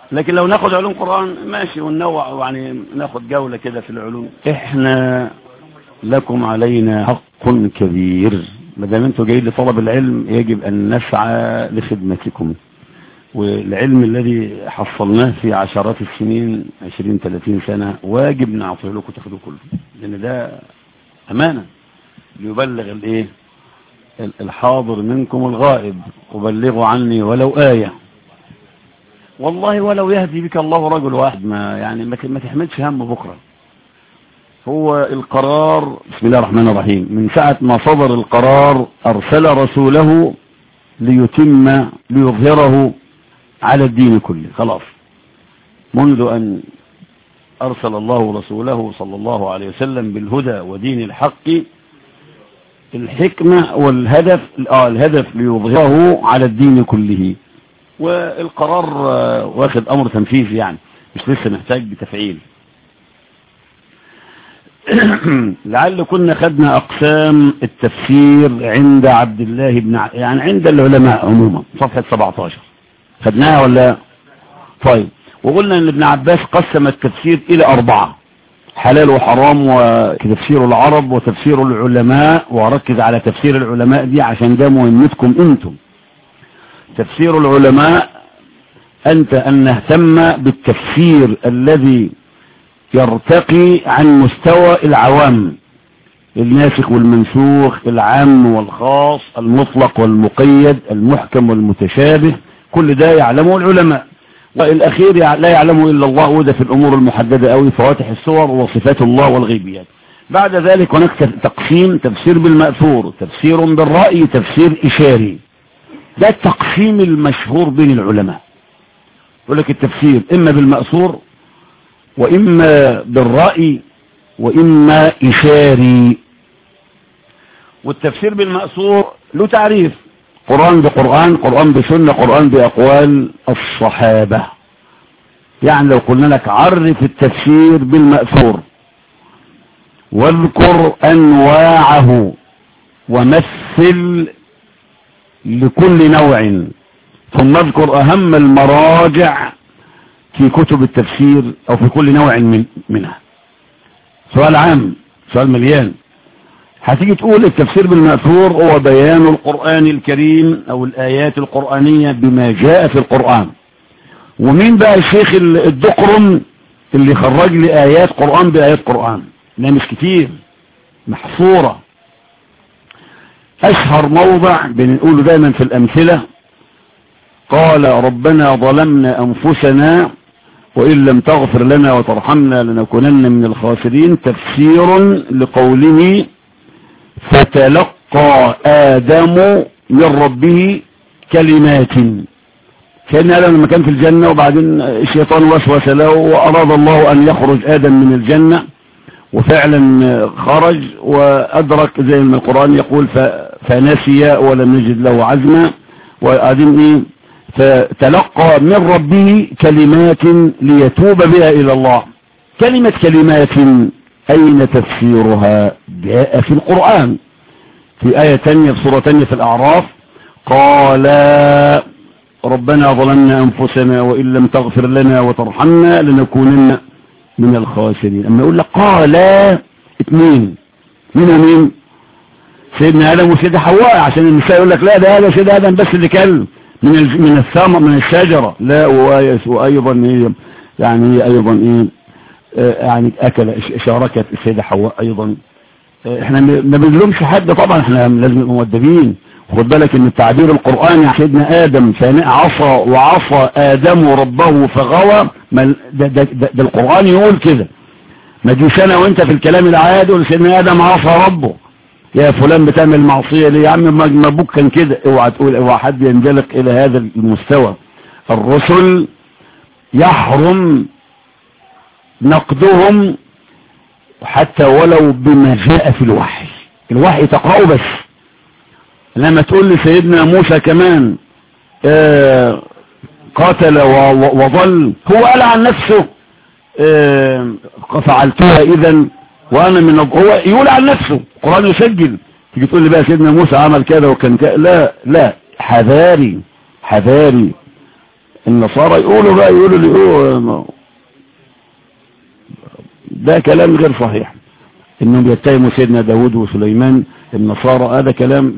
لكن لو ناخد علوم قرآن ماشي وننوع يعني ناخد جولة كده في العلوم احنا لكم علينا حق كبير ما دام انتوا جايين لطلب العلم يجب ان نسعى لخدمتكم والعلم الذي حصلناه في عشرات السنين 20 30 سنة واجب نعطيه لكم تاخدوه كله لان ده امانة ليبلغ الايه الحاضر منكم الغائب وبلغوا عني ولو آية والله ولو يهدي بك الله رجل واحد ما يعني ما تحملش هم بكرة هو القرار بسم الله الرحمن الرحيم من ساعة ما صدر القرار أرسل رسوله ليتم ليظهره على الدين كله خلاص منذ أن أرسل الله رسوله صلى الله عليه وسلم بالهدى ودين الحق الحكمة والهدف آه الهدف ليظهره على الدين كله والقرار واخد أمر تنفيذي يعني مش لسه محتاج بتفعيل لعل كنا خدنا أقسام التفسير عند عبد الله بن ع... يعني عند العلماء عموما صفحة 17 خدناها ولا طيب وقلنا ان ابن عباس قسم التفسير الى اربعة حلال وحرام وتفسير العرب وتفسير العلماء وركز على تفسير العلماء دي عشان ده مهمتكم انتم تفسير العلماء انت ان نهتم بالتفسير الذي يرتقي عن مستوى العوام الناسخ والمنسوخ العام والخاص المطلق والمقيد المحكم والمتشابه كل ده يعلمه العلماء والأخير لا يعلمه إلا الله وده في الأمور المحددة أوي فواتح الصور وصفات الله والغيبيات بعد ذلك هناك تقسيم تفسير بالمأثور تفسير بالرأي تفسير إشاري ده التقسيم المشهور بين العلماء يقول لك التفسير إما بالمأثور وإما بالرأي وإما إشاري والتفسير بالمأثور له تعريف قرآن بقرآن قرآن بسنة قرآن بأقوال الصحابة يعني لو قلنا لك عرف التفسير بالمأثور واذكر أنواعه ومثل لكل نوع ثم اذكر أهم المراجع في كتب التفسير أو في كل نوع من منها سؤال عام سؤال مليان هتيجي تقول التفسير بالمأثور هو بيان القرآن الكريم او الآيات القرآنية بما جاء في القرآن ومين بقى الشيخ الدقرم اللي خرج لي آيات قرآن بآيات قرآن لا مش كتير محصورة أشهر موضع بنقوله دايما في الأمثلة قال ربنا ظلمنا أنفسنا وإن لم تغفر لنا وترحمنا لنكونن من الخاسرين تفسير لقوله فتلقى آدم من ربه كلمات كان آدم لما كان في الجنة وبعدين الشيطان وسوس له وأراد الله أن يخرج آدم من الجنة وفعلا خرج وأدرك زي ما القرآن يقول فنسي ولم نجد له عزما وقاعدين إيه فتلقى من ربه كلمات ليتوب بها إلى الله كلمة كلمات أين تفسيرها جاء في القرآن في آية تانية في سورة تانية في الأعراف قال ربنا ظلمنا أنفسنا وإن لم تغفر لنا وترحمنا لنكونن من الخاسرين أما يقول لك قال اثنين من مين سيدنا آدم وسيدة حواء عشان النساء يقول لك لا ده هذا سيدنا آدم بس اللي كلم من من الثمر من الشجرة لا وأيضا إيه يعني أيضا إيه يعني أكل شاركت السيدة حواء أيضا احنا ما بنلومش حد طبعا احنا لازم نبقى مؤدبين خد بالك ان التعبير القرآني سيدنا آدم عصى وعصى آدم ربه فغوى ده, ده, ده, ده القرآن يقول كده ما تجيش انا وانت في الكلام العادي يقول سيدنا آدم عصى ربه يا فلان بتعمل معصية ليه يا عم ما ابوك كان كده اوعى تقول اوعى حد يندلق الى هذا المستوى الرسل يحرم نقدهم حتى ولو بما جاء في الوحي الوحي تقرأه بس لما تقول لي سيدنا موسى كمان آه قاتل وضل هو قال عن نفسه آه فعلتها اذا وانا من هو يقول عن نفسه القرآن يسجل تيجي تقول لي بقى سيدنا موسى عمل كذا وكان كذا لا لا حذاري حذاري النصارى يقولوا بقى يقولوا اللي يقولوا ده كلام غير صحيح انهم يتهموا سيدنا داود وسليمان النصارى هذا كلام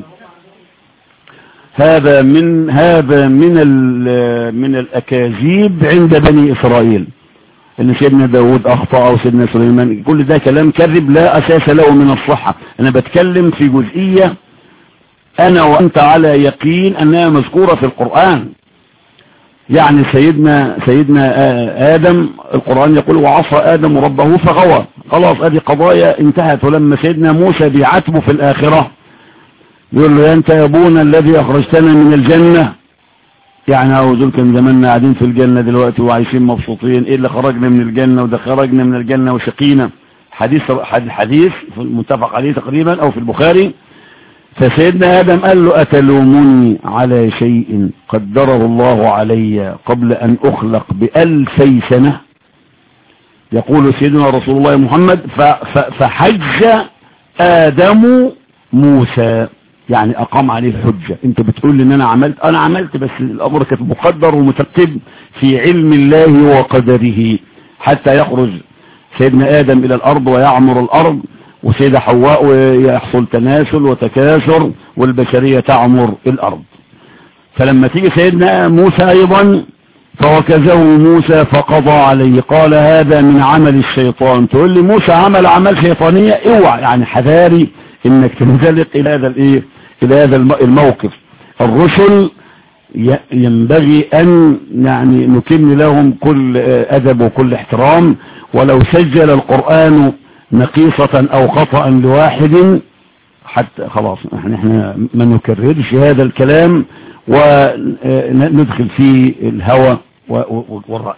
هذا من هذا من من الاكاذيب عند بني اسرائيل ان سيدنا داود اخطا او سيدنا سليمان كل ده كلام كذب لا اساس له من الصحة انا بتكلم في جزئية انا وانت على يقين انها مذكورة في القرآن يعني سيدنا سيدنا آدم القرآن يقول وعصى آدم ربه فغوى خلاص ادي قضايا انتهت ولما سيدنا موسى بيعاتبه في الآخرة يقول له أنت يا أبونا الذي أخرجتنا من الجنة يعني أو دول كان زماننا قاعدين في الجنة دلوقتي وعايشين مبسوطين إيه اللي خرجنا من الجنة وده خرجنا من الجنة وشقينا حديث حديث متفق عليه تقريبا أو في البخاري فسيدنا آدم قال له أتلومني على شيء قدره الله علي قبل أن أخلق بألفي سنة يقول سيدنا رسول الله محمد فحج آدم موسى يعني أقام عليه الحجة انت بتقول لي ان انا عملت انا عملت بس الامر كان مقدر ومترتب في علم الله وقدره حتى يخرج سيدنا آدم إلى الأرض ويعمر الأرض وسيدة حواء ويحصل تناسل وتكاثر والبشرية تعمر الأرض فلما تيجي سيدنا موسى أيضا فوكزه موسى فقضى عليه قال هذا من عمل الشيطان تقول لي موسى عمل عمل شيطانية اوعى يعني حذاري انك تنزلق الى هذا الايه الى هذا الموقف الرسل ينبغي ان يعني نكن لهم كل ادب وكل احترام ولو سجل القرآن نقيصة او خطأ لواحد حتى خلاص احنا, احنا ما نكررش هذا الكلام وندخل فيه الهوى والرأي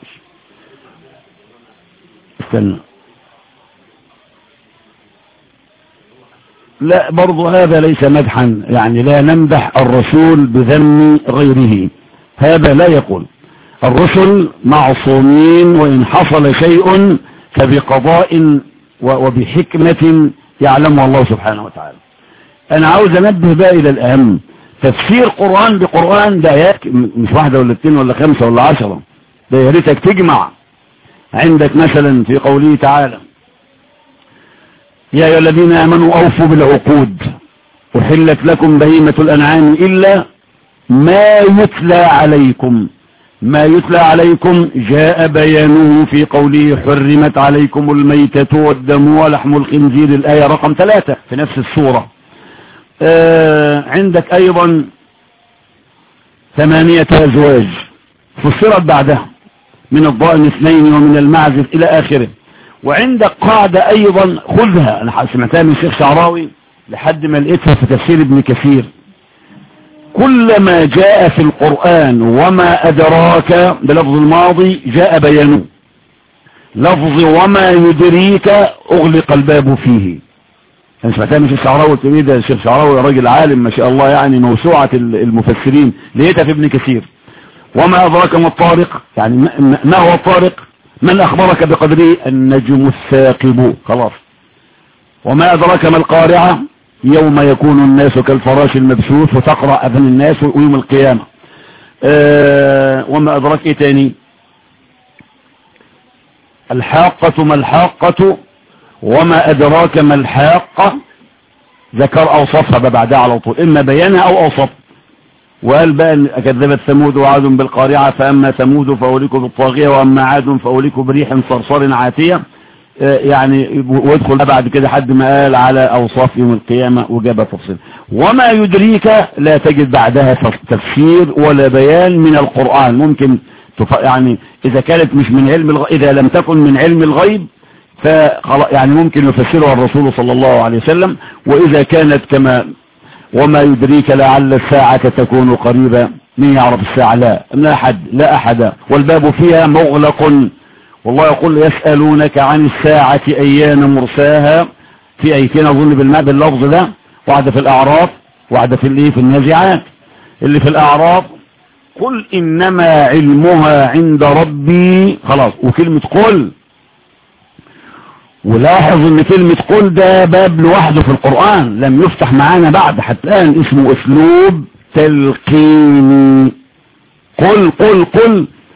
استنى لا برضو هذا ليس مدحا يعني لا نمدح الرسول بذم غيره هذا لا يقول الرسل معصومين وإن حصل شيء فبقضاء وبحكمة يعلمها الله سبحانه وتعالى أنا عاوز أنبه بقى إلى الأهم تفسير قرآن بقرآن ده آيات مش واحدة ولا اثنين ولا خمسة ولا عشرة ده يا ريتك تجمع عندك مثلا في قوله تعالى يا أيها الذين آمنوا أوفوا بالعقود أحلت لكم بهيمة الأنعام إلا ما يتلى عليكم ما يتلى عليكم جاء بيانه في قوله حرمت عليكم الميتة والدم ولحم الخنزير الآية رقم ثلاثة في نفس السورة آه عندك أيضا ثمانية أزواج فسرت بعدها من الضائن اثنين ومن المعزف إلى آخره وعندك قاعدة أيضا خذها أنا سمعتها من الشيخ شعراوي لحد ما لقيتها في تفسير ابن كثير كل ما جاء في القرآن وما أدراك بلفظ الماضي جاء بيانه لفظ وما يدريك أغلق الباب فيه أنا سمعتها من الشيخ شعراوي التميد ده الشيخ شعراوي راجل عالم ما شاء الله يعني موسوعة المفسرين لقيتها في ابن كثير وما أدراك ما الطارق يعني ما هو الطارق من أخبرك بقدره النجم الثاقب خلاص وما أدراك ما القارعة يوم يكون الناس كالفراش المبثوث وتقرأ أذن الناس ويوم القيامة أه وما أدراك إيه تاني الحاقة ما الحاقة وما أدراك ما الحاقة ذكر أوصفها بعدها على طول إما بيانها أو أوصفها وقال بقى كذبت ثمود وعاد بالقارعة فأما ثمود فأوليكوا بالطاغية وأما عاد فأوليكوا بريح صرصر عاتية يعني وادخل بعد كده حد ما قال على أوصاف يوم القيامة وجاب تفصيل وما يدريك لا تجد بعدها تفسير ولا بيان من القرآن ممكن يعني إذا كانت مش من علم الغيب إذا لم تكن من علم الغيب ف يعني ممكن يفسرها الرسول صلى الله عليه وسلم وإذا كانت كما وما يدريك لعل الساعة تكون قريبة من يعرف الساعة لا لا أحد لا أحد والباب فيها مغلق والله يقول يسألونك عن الساعة أيان مرساها في أيتين أظن بالماء باللفظ ده وعد في الأعراف وعد في الايه في النازعات اللي في الأعراف قل إنما علمها عند ربي خلاص وكلمة قل ولاحظ ان كلمة قل ده باب لوحده في القرآن لم يفتح معانا بعد حتى الآن اسمه اسلوب تلقيني قل قل قل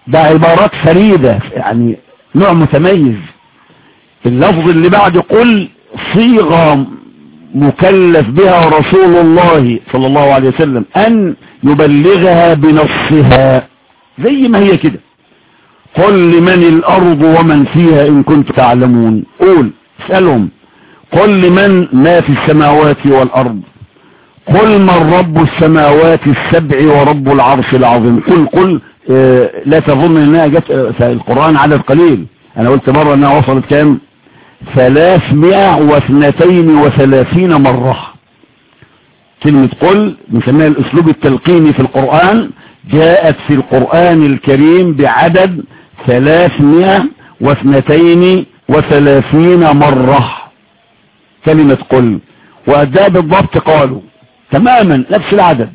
ده عبارات فريدة يعني نوع متميز اللفظ اللي بعد قل صيغة مكلف بها رسول الله صلى الله عليه وسلم أن يبلغها بنصها زي ما هي كده قل لمن الأرض ومن فيها إن كنت تعلمون قول اسألهم قل لمن ما في السماوات والأرض قل من رب السماوات السبع ورب العرش العظيم قل قل اه لا تظن انها جت في القرآن عدد قليل انا قلت مرة انها وصلت كام ثلاثمائة واثنتين وثلاثين مرة كلمة قل نسميها الاسلوب التلقيني في القرآن جاءت في القرآن الكريم بعدد ثلاثمائة واثنتين وثلاثين مرة كلمة قل وأداء بالضبط قالوا تماما نفس العدد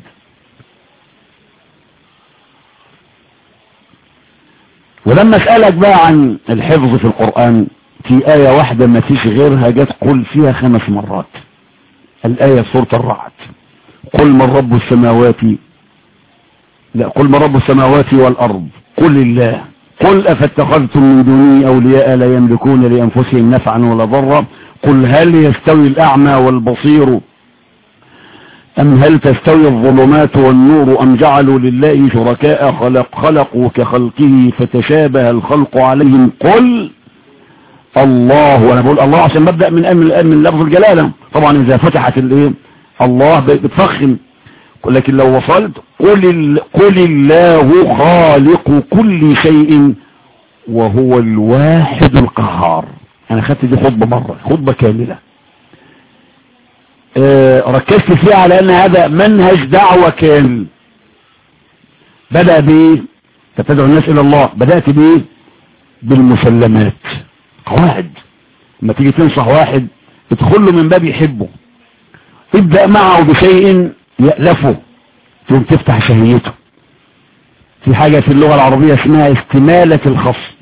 ولما اسألك بقى عن الحفظ في القرآن في آية واحدة ما فيش غيرها جت قل فيها خمس مرات الآية سورة الرعد قل من رب السماوات لا قل من رب السماوات والأرض قل الله قل أفاتخذتم من دوني أولياء لا يملكون لأنفسهم نفعا ولا ضرا قل هل يستوي الأعمى والبصير أم هل تستوي الظلمات والنور أم جعلوا لله شركاء خلق خلقوا كخلقه فتشابه الخلق عليهم قل الله وانا بقول الله عشان ببدأ من من من لفظ الجلالة طبعا اذا فتحت الايه الله بتفخم لكن لو وصلت قل, قل الله خالق كل شيء وهو الواحد القهار انا خدت دي خطبة مرة خطبة كاملة اه ركزت فيها على ان هذا منهج دعوة كامل بدأ بايه تدعو الناس الى الله بدأت بايه بالمسلمات قواعد لما تيجي تنصح واحد ادخل له من باب يحبه ابدأ معه بشيء يألفه ثم تفتح شهيته في حاجة في اللغة العربية اسمها استمالة الخصم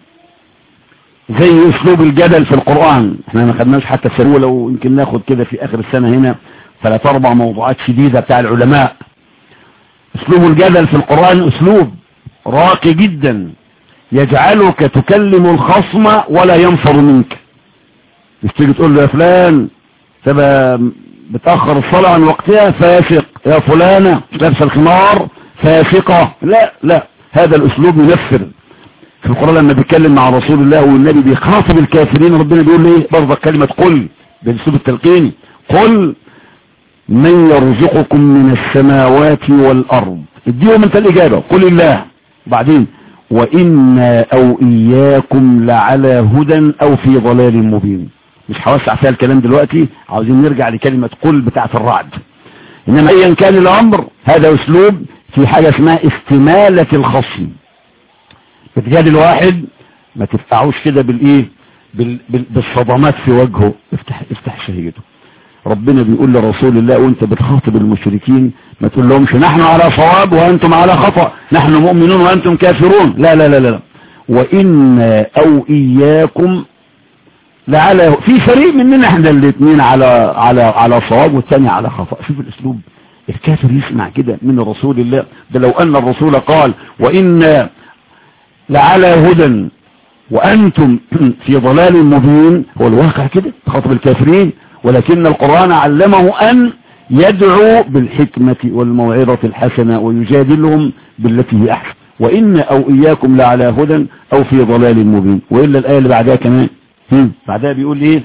زي اسلوب الجدل في القرآن احنا ما خدناش حتى سرولة ويمكن ناخد كده في اخر السنة هنا ثلاث اربع موضوعات شديدة بتاع العلماء اسلوب الجدل في القرآن اسلوب راقي جدا يجعلك تكلم الخصم ولا ينفر منك مش تيجي تقول له يا فلان تبقى بتأخر الصلاة عن وقتها فاسق يا فلانة لابسه الخمار فاسقة لا لا هذا الاسلوب ينفر في القرآن لما بيتكلم مع رسول الله والنبي بيخاطب الكافرين ربنا بيقول له ايه برضه كلمة قل بالاسلوب التلقيني قل من يرزقكم من السماوات والارض اديهم انت الاجابة قل الله بعدين وإنا أو إياكم لعلى هدى أو في ضلال مبين مش هوسع فيها الكلام دلوقتي عاوزين نرجع لكلمة قل بتاعة الرعد إنما أيا كان الأمر هذا أسلوب في حاجة اسمها استمالة الخصم بتجادل واحد ما تفتحوش كده بالإيه بال بال بالصدمات في وجهه افتح افتح شهيته ربنا بيقول لرسول الله وانت بتخاطب المشركين ما تقول لهمش نحن على صواب وانتم على خطأ نحن مؤمنون وانتم كافرون لا لا لا لا وإن او اياكم لعلى في فريق مننا احنا الاثنين على على على صواب والثاني على خطأ شوف الاسلوب الكافر يسمع كده من رسول الله ده لو ان الرسول قال وإن لعلى هدى وانتم في ضلال مبين هو الواقع كده تخاطب الكافرين ولكن القرآن علمه أن يدعو بالحكمة والموعظة الحسنة ويجادلهم بالتي هي أحسن وإن أو إياكم لعلى هدى أو في ضلال مبين وإلا الآية اللي بعدها كمان بعدها بيقول إيه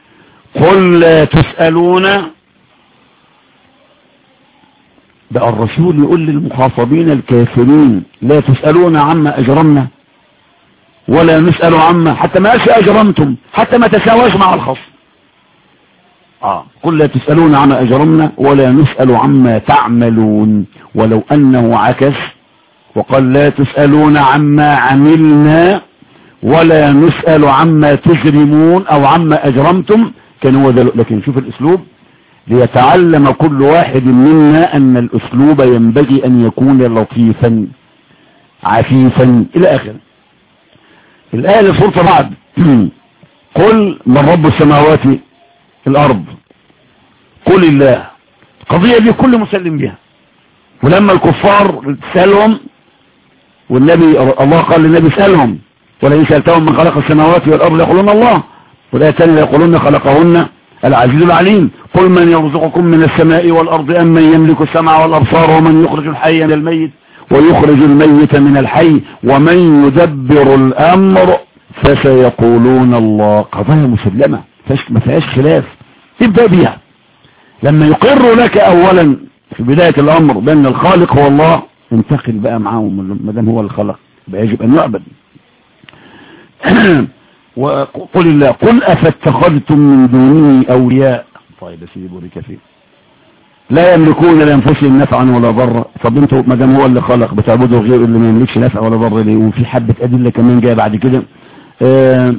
قل لا تسألون بقى الرسول يقول للمخاطبين الكافرين لا تسألون عما أجرمنا ولا نسأل عما حتى ما أجرمتم حتى ما تساواش مع الخصم آه. قل لا تسألون عما أجرمنا ولا نسأل عما تعملون ولو أنه عكس وقال لا تسألون عما عملنا ولا نسأل عما تجرمون أو عما أجرمتم كان هو ذلك لكن شوف الأسلوب ليتعلم كل واحد منا أن الأسلوب ينبغي أن يكون لطيفا عفيفا إلى آخر الآية لسورة بعد قل من رب السماوات الارض قل الله القضية دي كل مسلم بها ولما الكفار تسألهم والنبي الله قال للنبي اسألهم ولئن سألتهم من خلق السماوات والأرض يقولون الله والآية الثانية يقولون خلقهن العزيز العليم قل من يرزقكم من السماء والأرض أم من يملك السمع والأبصار ومن يخرج الحي من الميت ويخرج الميت من الحي ومن يدبر الأمر فسيقولون الله قضايا مسلمة ما فيهاش خلاف ابدأ بيها لما يقر لك أولا في بداية الأمر بأن الخالق هو الله انتقل بقى معاهم ما دام هو الخلق يجب أن يعبد وقل الله قل أفاتخذتم من دونه أولياء طيب سيدي بوريك فيه لا يملكون لانفسهم نفعا ولا ضرا طب انتوا ما دام هو اللي خلق بتعبدوا غير اللي ما يملكش نفع ولا ضر ليه وفي حبه ادله كمان جايه بعد كده آه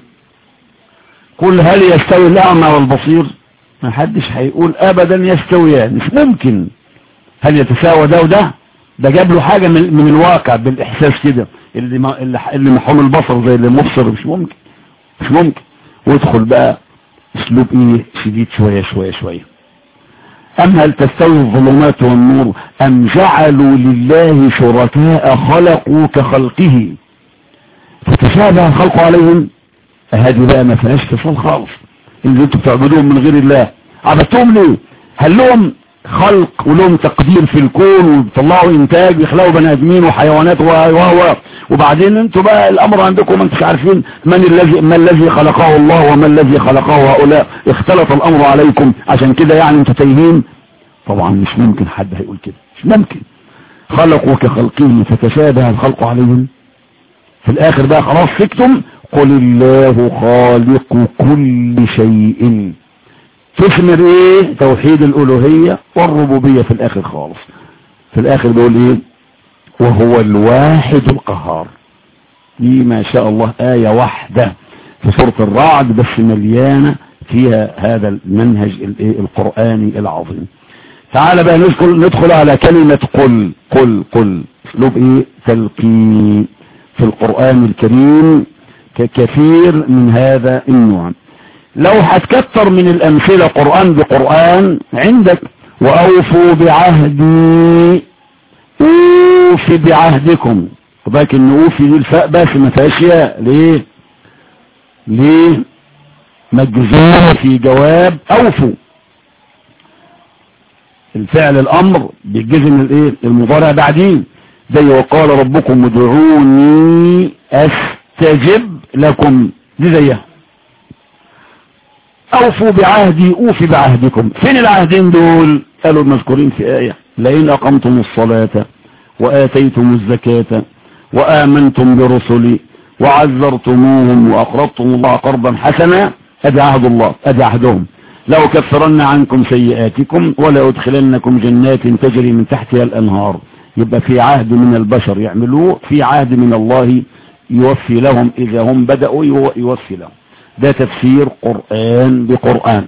قل هل يستوي الاعمى والبصير ما حدش هيقول ابدا يستويان مش ممكن هل يتساوى ده وده ده جاب له حاجه من, من الواقع بالاحساس كده اللي ما اللي محوم البصر زي اللي مبصر مش ممكن مش ممكن وادخل بقى اسلوب ايه شديد شويه شويه شويه أم هل تستوي الظلمات والنور أم جعلوا لله شركاء خلقوا كخلقه فتشابه الخلق عليهم هذه بقى ما فيهاش اتصال خالص اللي انتوا بتعبدوهم من غير الله عبدتهم ليه هل لهم خلق ولهم تقدير في الكون وبيطلعوا انتاج يخلقوا بني ادمين وحيوانات و وبعدين انتوا بقى الامر عندكم انتوا مش عارفين من الذي ما الذي خلقه الله وما الذي خلقه هؤلاء اختلط الامر عليكم عشان كده يعني انتوا تايهين طبعا مش ممكن حد هيقول كده مش ممكن خلقوا كخلقهم فتشابه الخلق عليهم في الاخر بقى خلاص سكتم قل الله خالق كل شيء تثمر ايه توحيد الالوهية والربوبية في الاخر خالص في الاخر بيقول ايه وهو الواحد القهار دي ما شاء الله آية واحدة في سورة الرعد بس مليانة فيها هذا المنهج القرآني العظيم تعال بقى ندخل, ندخل على كلمة قل قل قل اسلوب ايه تلقين في القرآن الكريم ككثير من هذا النوع لو هتكتر من الامثلة قرآن بقرآن عندك واوفوا بعهدي اوفي بعهدكم وباك ان اوفي دي الفاء بس ما فيهاش ياء ليه ليه مجزوم في جواب اوفوا الفعل الامر بالجزم الايه المضارع بعدين زي وقال ربكم ادعوني استجب لكم دي زيها اوفوا بعهدي اوفي بعهدكم فين العهدين دول قالوا المذكورين في آية لئن اقمتم الصلاة واتيتم الزكاة وامنتم برسلي وعذرتموهم واقرضتم الله قرضا حسنا ادي عهد الله ادي عهدهم لو كفرن عنكم سيئاتكم ولا ادخلنكم جنات تجري من تحتها الانهار يبقى في عهد من البشر يعملوه في عهد من الله يوفي لهم اذا هم بدأوا يوفي لهم ده تفسير قرآن بقرآن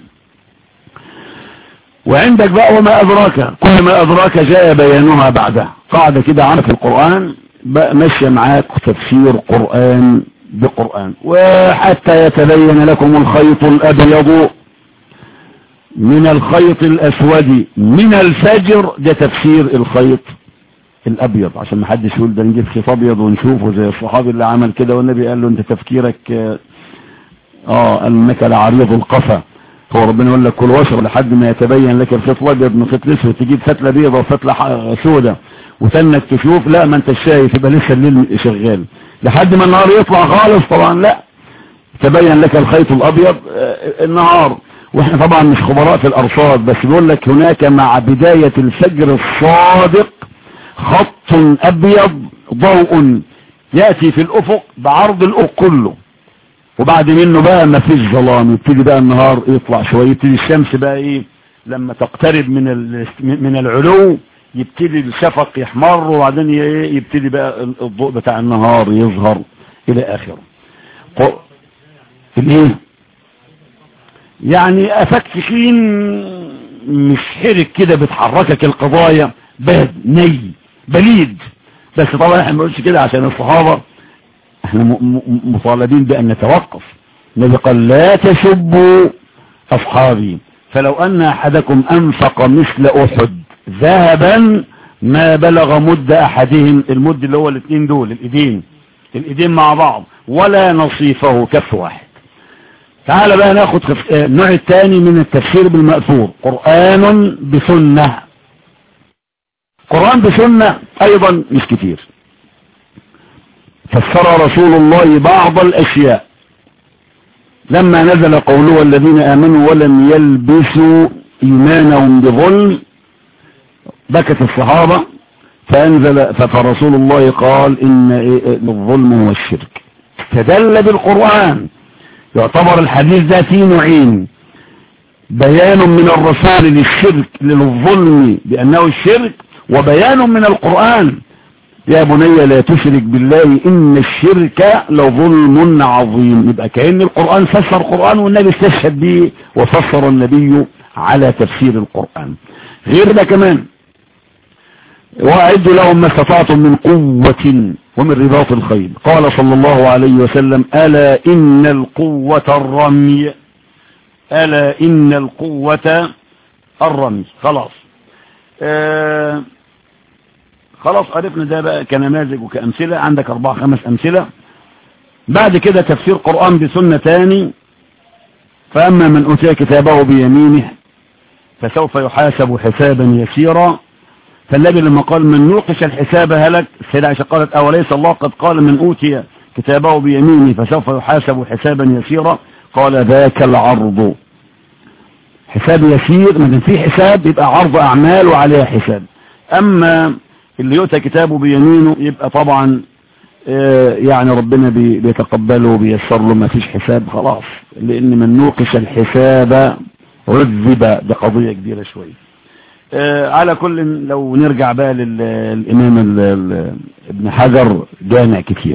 وعندك بقى وما أدراك كل ما أدراك جاء بيانها بعدها قاعدة كده عامة في القرآن بقى ماشية معاك تفسير قرآن بقرآن وحتى يتبين لكم الخيط الأبيض من الخيط الأسود من الفجر ده تفسير الخيط الأبيض عشان ما حدش يقول ده نجيب خيط أبيض ونشوفه زي الصحابي اللي عمل كده والنبي قال له أنت تفكيرك اه انك لعريض القفا هو ربنا يقول لك كل واشرب لحد ما يتبين لك الخيط الابيض من الخيط الاسود تجيب فتله بيضه وفتله سودة وتنك تشوف لا ما انت شايف يبقى لسه الليل شغال لحد ما النهار يطلع خالص طبعا لا تبين لك الخيط الابيض النهار واحنا طبعا مش خبراء في الارصاد بس بيقول لك هناك مع بداية الفجر الصادق خط ابيض ضوء يأتي في الافق بعرض الافق كله وبعد منه بقى ما فيش ظلام يبتدي بقى النهار يطلع شوية يبتدي الشمس بقى ايه لما تقترب من من العلو يبتدي الشفق يحمر وبعدين يبتدي بقى الضوء بتاع النهار يظهر الى اخره الايه يعني افكفكين مش حرك كده بتحركك القضايا باد ني بليد بس طبعا احنا ما بنقولش كده عشان الصحابه احنا مطالبين بان نتوقف النبي قال لا تسبوا اصحابي فلو ان احدكم انفق مثل احد ذهبا ما بلغ مد احدهم المد اللي هو الاثنين دول الايدين الايدين مع بعض ولا نصيفه كف واحد تعال بقى ناخد خف... النوع الثاني من التفسير بالمأثور قرآن بسنة قرآن بسنة ايضا مش كتير فسر رسول الله بعض الاشياء لما نزل قوله الذين امنوا ولم يلبسوا ايمانهم بظلم بكت الصحابة فانزل فرسول الله قال ان الظلم هو الشرك استدل بالقرآن يعتبر الحديث ده فيه نوعين بيان من الرسول للشرك للظلم بأنه الشرك وبيان من القرآن يا بني لا تشرك بالله إن الشرك لظلم عظيم يبقى كأن القرآن فسر القرآن والنبي استشهد به وفسر النبي على تفسير القرآن غير ده كمان وأعدوا لهم ما استطعتم من قوة ومن رباط الخيل قال صلى الله عليه وسلم ألا إن القوة الرمي ألا إن القوة الرمي خلاص آه خلاص عرفنا ده بقى كنماذج وكأمثلة عندك أربع خمس أمثلة بعد كده تفسير قرآن بسنة تاني فأما من أوتي كتابه بيمينه فسوف يحاسب حسابا يسيرا فالنبي لما قال من نوقش الحساب هلك السيدة عائشة قالت أوليس الله قد قال من أوتي كتابه بيمينه فسوف يحاسب حسابا يسيرا قال ذاك العرض حساب يسير ما في حساب يبقى عرض أعمال وعليها حساب أما اللي يؤتى كتابه بيمينه يبقى طبعا يعني ربنا بيتقبله وبيسر له ما فيش حساب خلاص لأن من نوقش الحساب عذب بقضية كبيرة شوية على كل لو نرجع بقى للإمام ابن حجر جامع كتير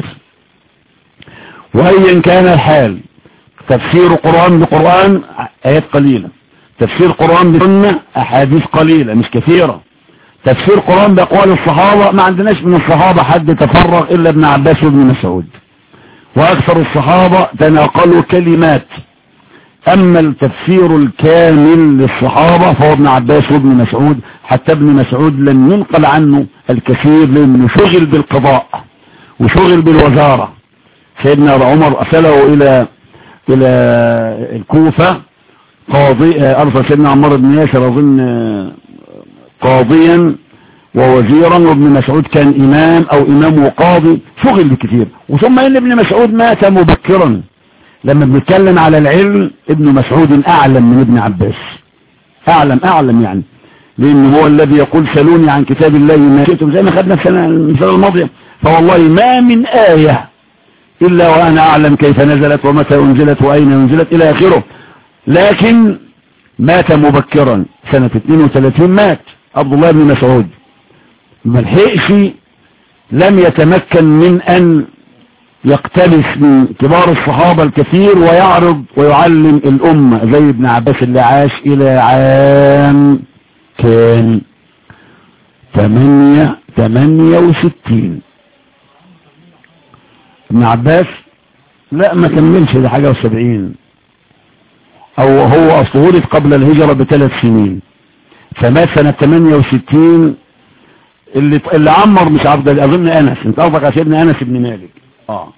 وأيا كان الحال تفسير قرآن بقرآن آيات قليلة تفسير قرآن بسنة أحاديث قليلة مش كثيرة تفسير قرآن بأقوال الصحابة ما عندناش من الصحابة حد تفرغ إلا ابن عباس وابن مسعود وأكثر الصحابة تناقلوا كلمات أما التفسير الكامل للصحابة فهو ابن عباس وابن مسعود حتى ابن مسعود لم ينقل عنه الكثير لأنه شغل بالقضاء وشغل بالوزارة سيدنا عمر أرسله إلى إلى الكوفة قاضي أرسل سيدنا عمر بن ياسر أظن قاضيا ووزيرا وابن مسعود كان إمام أو إمام وقاضي شغل بكثير وثم إن ابن مسعود مات مبكرا لما بنتكلم على العلم ابن مسعود أعلم من ابن عباس أعلم أعلم يعني لأنه هو الذي يقول سلوني عن كتاب الله ما شئتم زي ما خدنا السنة المثال الماضية فوالله ما من آية إلا وأنا أعلم كيف نزلت ومتى أنزلت وأين أنزلت إلى آخره لكن مات مبكرا سنة 32 مات عبد الله بن مسعود ما لحقش لم يتمكن من أن يقتبس من كبار الصحابة الكثير ويعرض ويعلم الأمة زي ابن عباس اللي عاش إلى عام كان ثمانية ثمانية وستين ابن عباس لا ما كملش ده حاجة وسبعين او هو اصله ولد قبل الهجرة بثلاث سنين فمات سنة 68 اللي اللي عمر مش عبد اظن انس انت قصدك على سيدنا انس بن مالك اه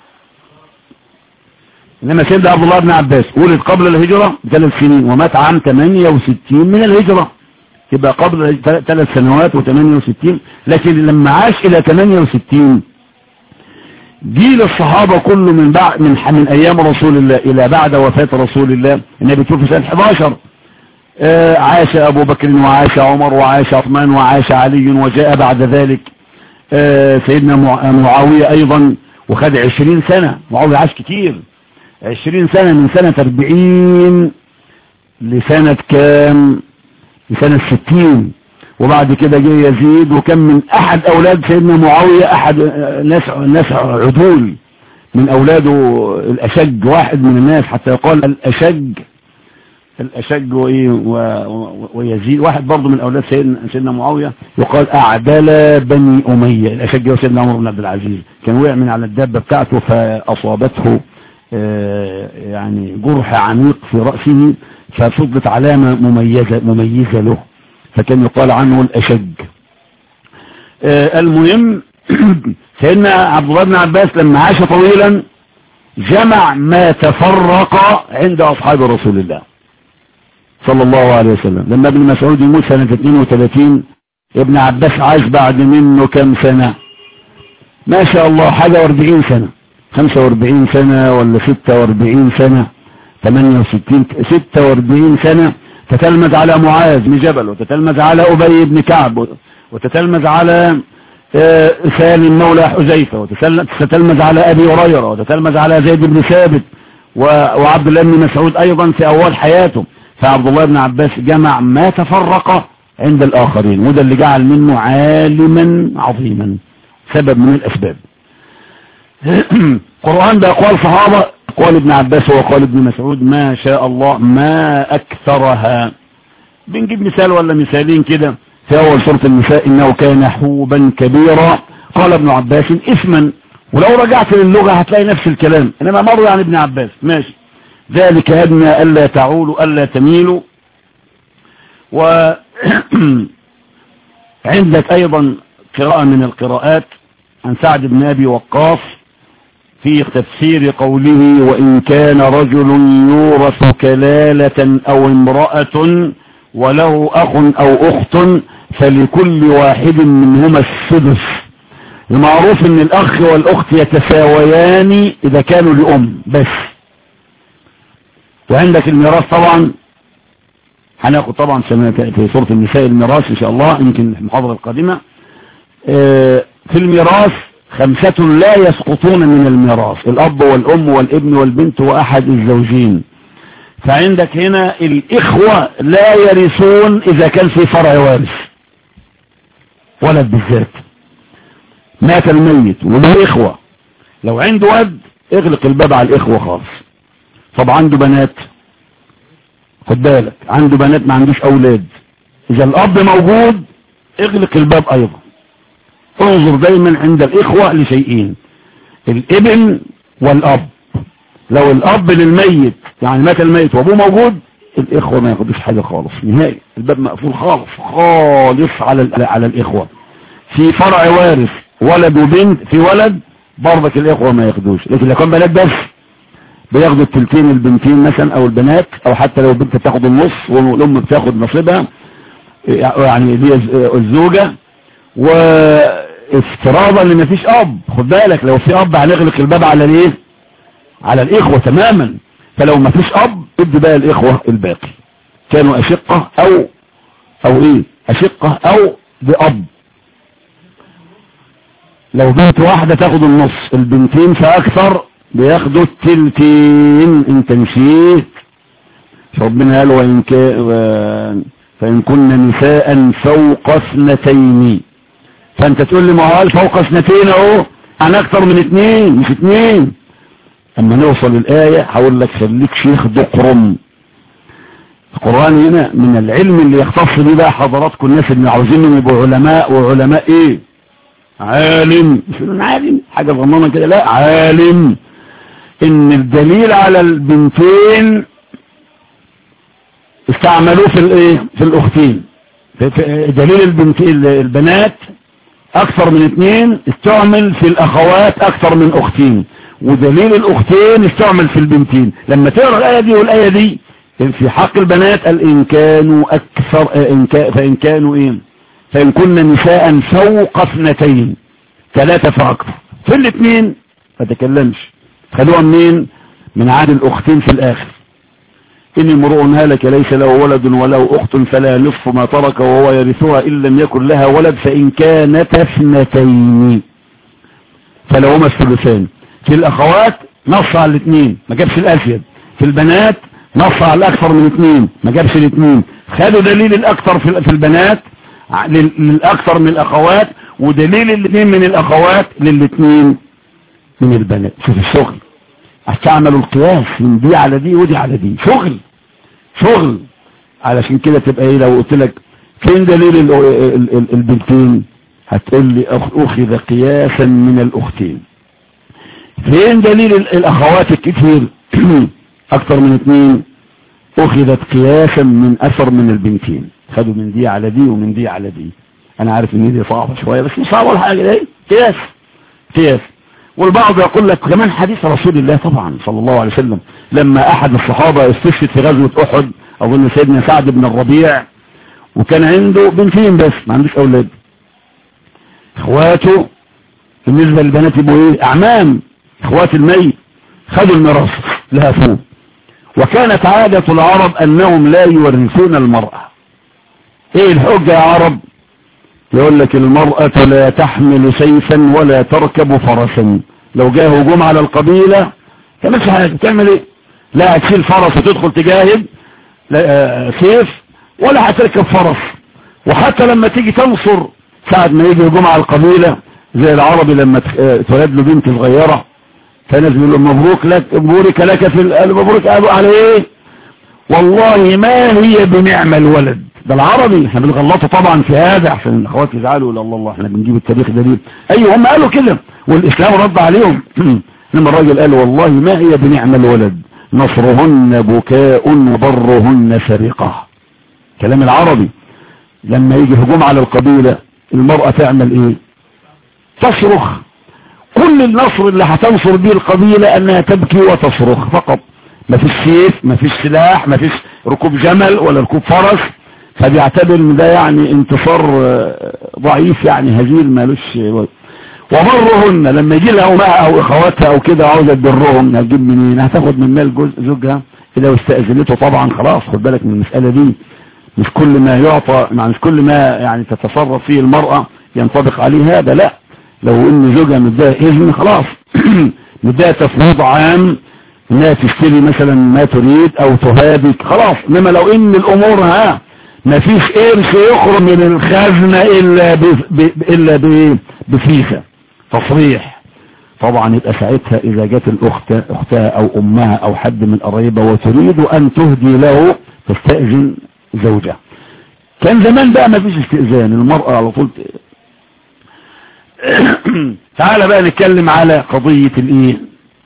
انما سيدنا عبد الله بن عباس ولد قبل الهجرة بثلاث سنين ومات عام 68 من الهجرة يبقى قبل ثلاث سنوات و68 لكن لما عاش الى 68 جيل الصحابة كله من بعد من من ايام رسول الله الى بعد وفاة رسول الله النبي توفي سنة 11 آه عاش ابو بكر وعاش عمر وعاش عثمان وعاش علي وجاء بعد ذلك آه سيدنا معاوية ايضا وخد 20 سنة معاوية عاش كتير 20 سنة من سنة 40 لسنة كام لسنة 60 وبعد كده جه يزيد وكان من احد اولاد سيدنا معاوية احد ناس ناس عدول من اولاده الاشج واحد من الناس حتى يقال الاشج الاشج وايه ويزيد واحد برضه من اولاد سيدنا سيدنا معاوية يقال اعدل بني امية الاشج هو سيدنا عمر بن عبد العزيز كان وقع من على الدابة بتاعته فاصابته يعني جرح عميق في رأسه ففضلت علامة مميزة مميزة له فكان يقال عنه الأشج آه المهم سيدنا عبد الله بن عباس لما عاش طويلا جمع ما تفرق عند أصحاب رسول الله صلى الله عليه وسلم لما ابن مسعود يموت سنة 32 ابن عباس عاش بعد منه كم سنة ما شاء الله حاجة واربعين سنة خمسة واربعين سنة ولا ستة واربعين سنة ثمانية وستين ستة واربعين سنة تتلمذ على معاذ بن جبل وتتلمذ على أبي بن كعب وتتلمذ على سالم مولى حذيفة وتتلمذ على أبي هريرة وتتلمذ على زيد بن ثابت وعبد الله بن مسعود أيضا في أول حياته فعبد الله بن عباس جمع ما تفرق عند الآخرين وده اللي جعل منه عالما عظيما سبب من الأسباب قرآن بأقوال صحابة أقوال ابن عباس وقال ابن مسعود ما شاء الله ما أكثرها بنجيب مثال ولا مثالين كده في أول سورة النساء إنه كان حوبا كبيرا قال ابن عباس اسما ولو رجعت للغة هتلاقي نفس الكلام إنما مر عن ابن عباس ماشي ذلك أدنى ألا تعولوا ألا تميلوا و عندك أيضا قراءة من القراءات عن سعد بن أبي وقاص في تفسير قوله وإن كان رجل يورث كلالة أو امرأة وله أخ أو أخت فلكل واحد منهما السدس المعروف ان الأخ والأخت يتساويان إذا كانوا لأم بس وعندك الميراث طبعا هناخد طبعا في سورة النساء الميراث إن شاء الله يمكن المحاضرة القادمة في الميراث خمسة لا يسقطون من الميراث الأب والأم والابن والبنت وأحد الزوجين فعندك هنا الإخوة لا يرثون إذا كان في فرع وارث ولد بالذات مات الميت وله إخوة لو عنده ولد اغلق الباب على الإخوة خالص طب عنده بنات خد بالك عنده بنات ما عندوش أولاد إذا الأب موجود اغلق الباب أيضا انظر دايما عند الإخوة لشيئين الابن والأب لو الأب للميت يعني مات الميت وأبوه موجود الإخوة ما ياخدوش حاجة خالص نهائي الباب مقفول خالص خالص على على الإخوة في فرع وارث ولد وبنت في ولد برضك الإخوة ما ياخدوش لكن لو كان بنات بس بياخدوا التلتين البنتين مثلا أو البنات أو حتى لو البنت بتاخد النص والأم بتاخد نصيبها يعني دي الزوجة وافتراضا ان مفيش اب خد بالك لو في اب هنغلق الباب على الايه على الاخوة تماما فلو مفيش اب ادي بقى الاخوة الباقي كانوا اشقة او او ايه اشقة او باب لو بنت واحدة تاخد النص البنتين فاكثر بياخدوا التلتين انت نسيت ربنا قال وإن, كا فإن كن نساء فوق اثنتين فانت تقول لي ما هو فوق اثنتين اهو انا اكتر من اتنين مش اتنين اما نوصل الاية هقول لك خليك شيخ دقرم القرآن هنا من العلم اللي يختص بيه بقى حضراتكم الناس اللي عاوزينهم يبقوا علماء وعلماء ايه عالم مش عالم حاجة ظنانة كده لا عالم ان الدليل على البنتين استعملوه في الايه في الاختين دليل البنت البنات اكثر من اثنين استعمل في الاخوات اكثر من اختين ودليل الاختين استعمل في البنتين لما تقرا الايه دي والايه دي في حق البنات قال ان كانوا اكثر إن كا فان كانوا ايه فان كن نساء فوق اثنتين ثلاثه فاكثر في الاثنين ما تكلمش خدوها منين من عاد الاختين في الاخر إن امرؤ هلك ليس له ولد وله أخت فلا نصف ما ترك وهو يرثها إن لم يكن لها ولد فإن كانت اثنتين فلهما الثلثان في الأخوات نص على الاثنين ما جابش الأسيد في البنات نص على الأكثر من اثنين ما جابش الاثنين خدوا دليل الأكثر في البنات للأكثر من الأخوات ودليل الاثنين من الأخوات للاثنين من البنات شوف الشغل هتعملوا القياس من دي على دي ودي على دي شغل شغل علشان كده تبقى ايه لو قلت لك فين دليل ال ال ال البنتين هتقول لي اخذ قياسا من الاختين فين دليل الاخوات الكثير اكتر من اثنين اخذت قياسا من اثر من البنتين خدوا من دي على دي ومن دي على دي انا عارف ان دي صعبة شوية بس مش صعبة ولا حاجة ده قياس قياس والبعض يقول لك كمان حديث رسول الله طبعا صلى الله عليه وسلم لما احد الصحابة استشهد في غزوة احد اظن سيدنا سعد بن الربيع وكان عنده بنتين بس ما عندوش اولاد اخواته بالنسبة للبنات يبقوا ايه اعمام اخوات الميت خدوا الميراث لها فوق وكانت عادة العرب انهم لا يورثون المرأة ايه الحجة يا عرب يقول لك المرأة لا تحمل سيفا ولا تركب فرسا لو جاء هجوم على القبيلة تعملش حاجة تعمل ايه لا هتشيل فرس وتدخل تجاهد لا سيف ولا هتركب فرس وحتى لما تيجي تنصر ساعة ما يجي هجوم على القبيلة زي العربي لما تولد له بنت صغيرة فناس بيقول له مبروك لك مبروك لك في مبروك ابو على ايه والله ما هي بنعمة الولد ده العربي احنا بنغلطه طبعا في هذا عشان الاخوات يزعلوا لا الله الله احنا بنجيب التاريخ ده ليه ايوه هم قالوا كده والاسلام رد عليهم لما الراجل قال والله ما هي بنعمة الولد نصرهن بكاء وبرهن سرقة كلام العربي لما يجي هجوم على القبيلة المرأة تعمل ايه تصرخ كل النصر اللي هتنصر به القبيلة انها تبكي وتصرخ فقط ما فيش سيف ما فيش سلاح ما فيش ركوب جمل ولا ركوب فرس فبيعتبر ان ده يعني انتصار ضعيف يعني هزيل مالوش وبرهن لما يجي لها امها او اخواتها او كده عاوزه تبرهم هتجيب منين هتاخد من مال جزء زوجها اذا استاذنته طبعا خلاص خد بالك من المساله دي مش كل ما يعطى مش كل ما يعني تتصرف فيه المراه ينطبق عليه هذا لا لو ان زوجها مديها اذن خلاص مديها تفويض عام انها تشتري مثلا ما تريد او تهابك خلاص انما لو ان الامور ها ما فيش قرش يخرج من الخزنة الا ب... ب... الا ب... بفيسة تصريح طبعا يبقى ساعتها اذا جت الاخت اختها او امها او حد من قرايبها وتريد ان تهدي له تستأذن زوجها كان زمان بقى ما فيش استئذان المرأة على طول تعال بقى نتكلم على قضية الايه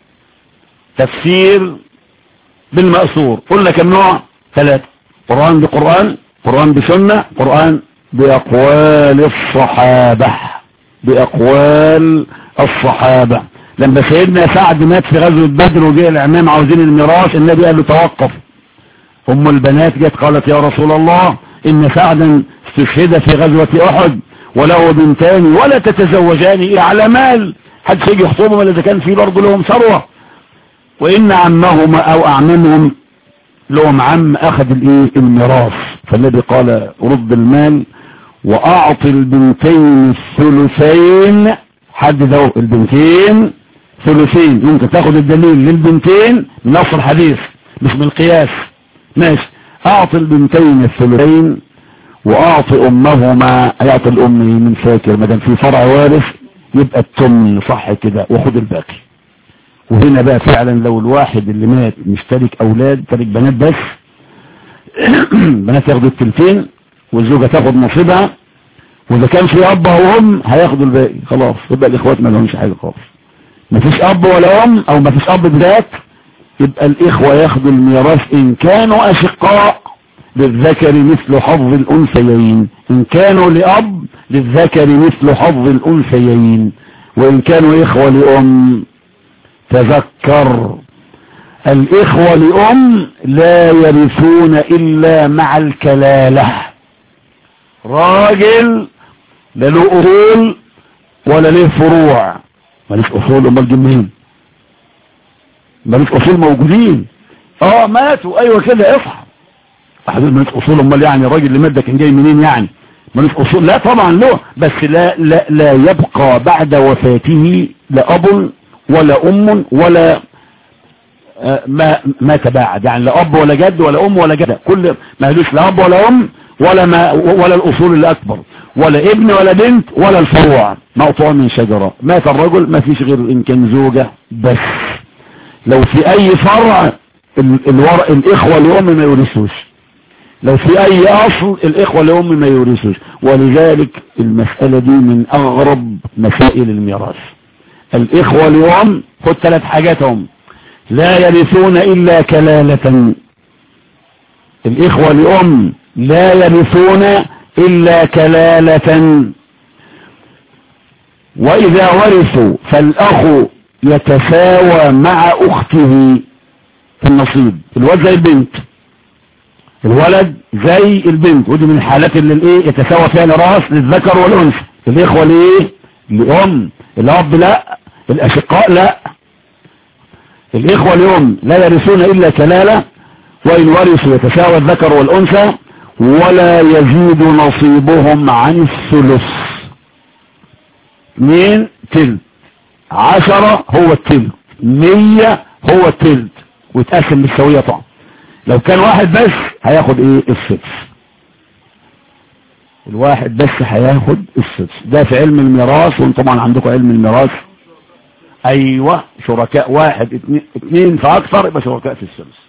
تفسير بالمأثور قلنا كم نوع ثلاثة قرآن بقرآن قرآن بسنة قرآن بأقوال الصحابة بأقوال الصحابة لما سيدنا سعد مات في غزوة بدر وجاء العمام عاوزين الميراث النبي قال له توقف ام البنات جت قالت يا رسول الله ان سعدا استشهد في غزوة احد وله بنتان ولا تتزوجان الا على مال حد يجي يخطبهم ولا اذا كان في برضه لهم ثروة وان عمهما او اعمامهم لهم عم اخذ الايه الميراث فالنبي قال رد المال واعطي البنتين الثلثين حددوا البنتين ثلثين ممكن تاخد الدليل للبنتين من نص الحديث مش من القياس ماشي اعطي البنتين الثلثين واعطي امهما يعطي الام من فاكر ما دام في فرع وارث يبقى التمن صح كده وخد الباقي وهنا بقى فعلا لو الواحد اللي مات مشترك اولاد ترك بنات بس بنات ياخدوا التلتين والزوجة تاخد نصيبها واذا كان في اب او ام هياخدوا الباقي خلاص يبقى الاخوات ما لهمش حاجة خالص مفيش اب ولا ام او مفيش اب بذات يبقى الاخوة ياخدوا الميراث ان كانوا اشقاء للذكر مثل حظ الانثيين ان كانوا لاب للذكر مثل حظ الانثيين وان كانوا اخوة لام تذكر الإخوة لأم لا يرثون إلا مع الكلالة راجل لا له أصول ولا له فروع ماليش أصول أمال جمين ماليش أصول موجودين اه ماتوا أيوة كده اصحى أحد ماليش أصول أمال يعني الراجل اللي مات ده كان جاي منين يعني ماليش أصول لا طبعا له بس لا, لا, لا يبقى بعد وفاته لا أب ولا أم ولا ما ما تباعد يعني لا أب ولا جد ولا أم ولا جد كل ما يدوش لا أب ولا أم ولا ما ولا الأصول اللي أكبر ولا ابن ولا بنت ولا الفروع مقطوع من شجرة مات الرجل ما فيش غير إن كان زوجة بس لو في أي فرع الورق الإخوة لأم ما يورثوش لو في أي أصل الإخوة لأم ما يورثوش ولذلك المسألة دي من أغرب مسائل الميراث الإخوة لأم خد ثلاث حاجات هم لا يرثون إلا كلالة الإخوة لأم لا يرثون إلا كلالة وإذا ورثوا فالأخ يتساوى مع أخته في النصيب الولد زي البنت الولد زي البنت ودي من الحالات اللي الايه يتساوى فيها الراس للذكر والانثى الاخوه لايه لام الاب لا الاشقاء لا الاخوه لام لا يرثون الا كلاله وان ورثوا يتساوى الذكر والانثى ولا يزيد نصيبهم عن الثلث اثنين تلت عشرة هو التلت مية هو التلت ويتقسم بالسوية طبعا لو كان واحد بس هياخد ايه السدس الواحد بس هياخد السدس ده في علم الميراث وانتم طبعا عندكم علم الميراث ايوه شركاء واحد اتنين, اتنين فاكثر يبقى شركاء في السدس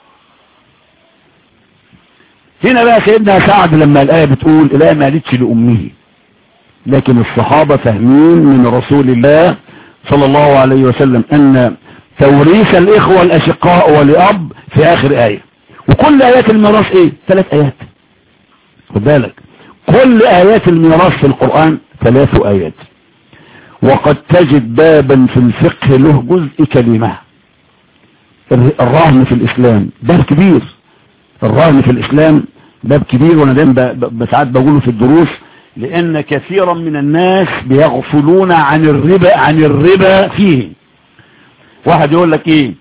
هنا بقى سيدنا سعد لما الآية بتقول الآية ما قالتش لأمه لكن الصحابة فاهمين من رسول الله صلى الله عليه وسلم أن توريث الإخوة الأشقاء ولأب في آخر آية وكل آيات الميراث إيه ثلاث آيات خد بالك كل آيات الميراث في القرآن ثلاث آيات وقد تجد بابا في الفقه له جزء كلمة الرهن في الإسلام باب كبير الرهن في الإسلام باب كبير وانا دايما ساعات بقوله في الدروس لأن كثيرا من الناس بيغفلون عن الربا عن الربا فيه واحد يقول لك ايه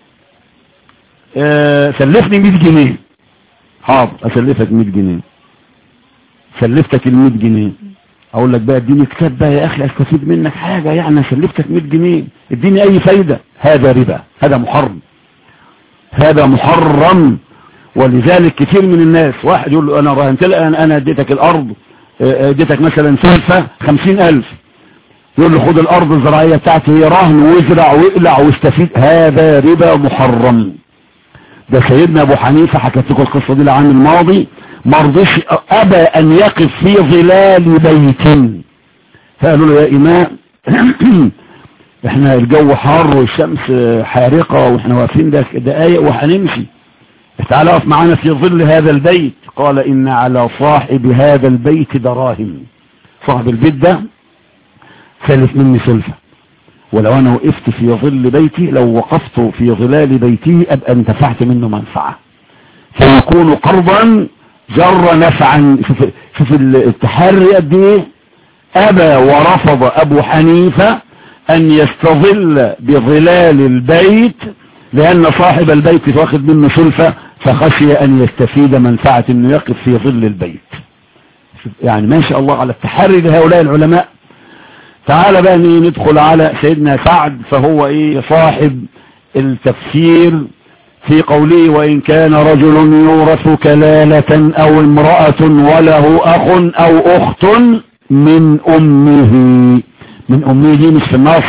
آه سلفني 100 جنيه حاضر اسلفك 100 جنيه سلفتك ال 100 جنيه اقول لك بقى اديني كتاب بقى يا اخي استفيد منك حاجة يعني سلفتك 100 جنيه اديني اي فايدة هذا ربا هذا محرم هذا محرم ولذلك كثير من الناس واحد يقول له انا رهنت انا انا اديتك الارض اديتك مثلا سلفة خمسين الف يقول له خد الارض الزراعية بتاعتي هي رهن وازرع واقلع واستفيد هذا ربا محرم ده سيدنا ابو حنيفة حكيت لكم القصة دي العام الماضي مرضيش ابى ان يقف في ظلال بيت فقالوا له يا امام احنا الجو حار والشمس حارقة واحنا واقفين ده دقايق وهنمشي تعالى اقف معانا في ظل هذا البيت قال ان على صاحب هذا البيت دراهم صاحب البيت ده سلف مني سلفة ولو انا وقفت في ظل بيتي لو وقفت في ظلال بيتي ابقى انتفعت منه منفعة فيكون قرضا جر نفعا شوف, شوف التحري قد ايه ابى ورفض ابو حنيفة ان يستظل بظلال البيت لان صاحب البيت واخد منه سلفة فخشي ان يستفيد منفعة انه يقف في ظل البيت يعني ما شاء الله على التحري لهؤلاء العلماء تعال بقى ندخل على سيدنا سعد فهو ايه صاحب التفسير في قوله وإن كان رجل يورث كلالة أو امرأة وله أخ أو أخت من أمه من أمه دي مش في النص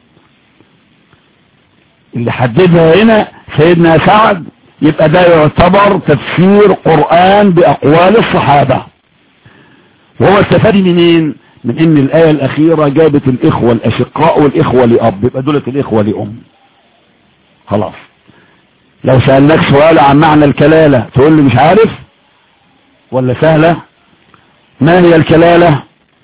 اللي حددها هنا سيدنا سعد يبقى ده يعتبر تفسير قرآن بأقوال الصحابة وهو استفاد منين من ان الآية الأخيرة جابت الإخوة الأشقاء والإخوة لأب يبقى دولت الإخوة لأم خلاص لو سألناك سؤال عن معنى الكلالة تقول لي مش عارف ولا سهلة ما هي الكلالة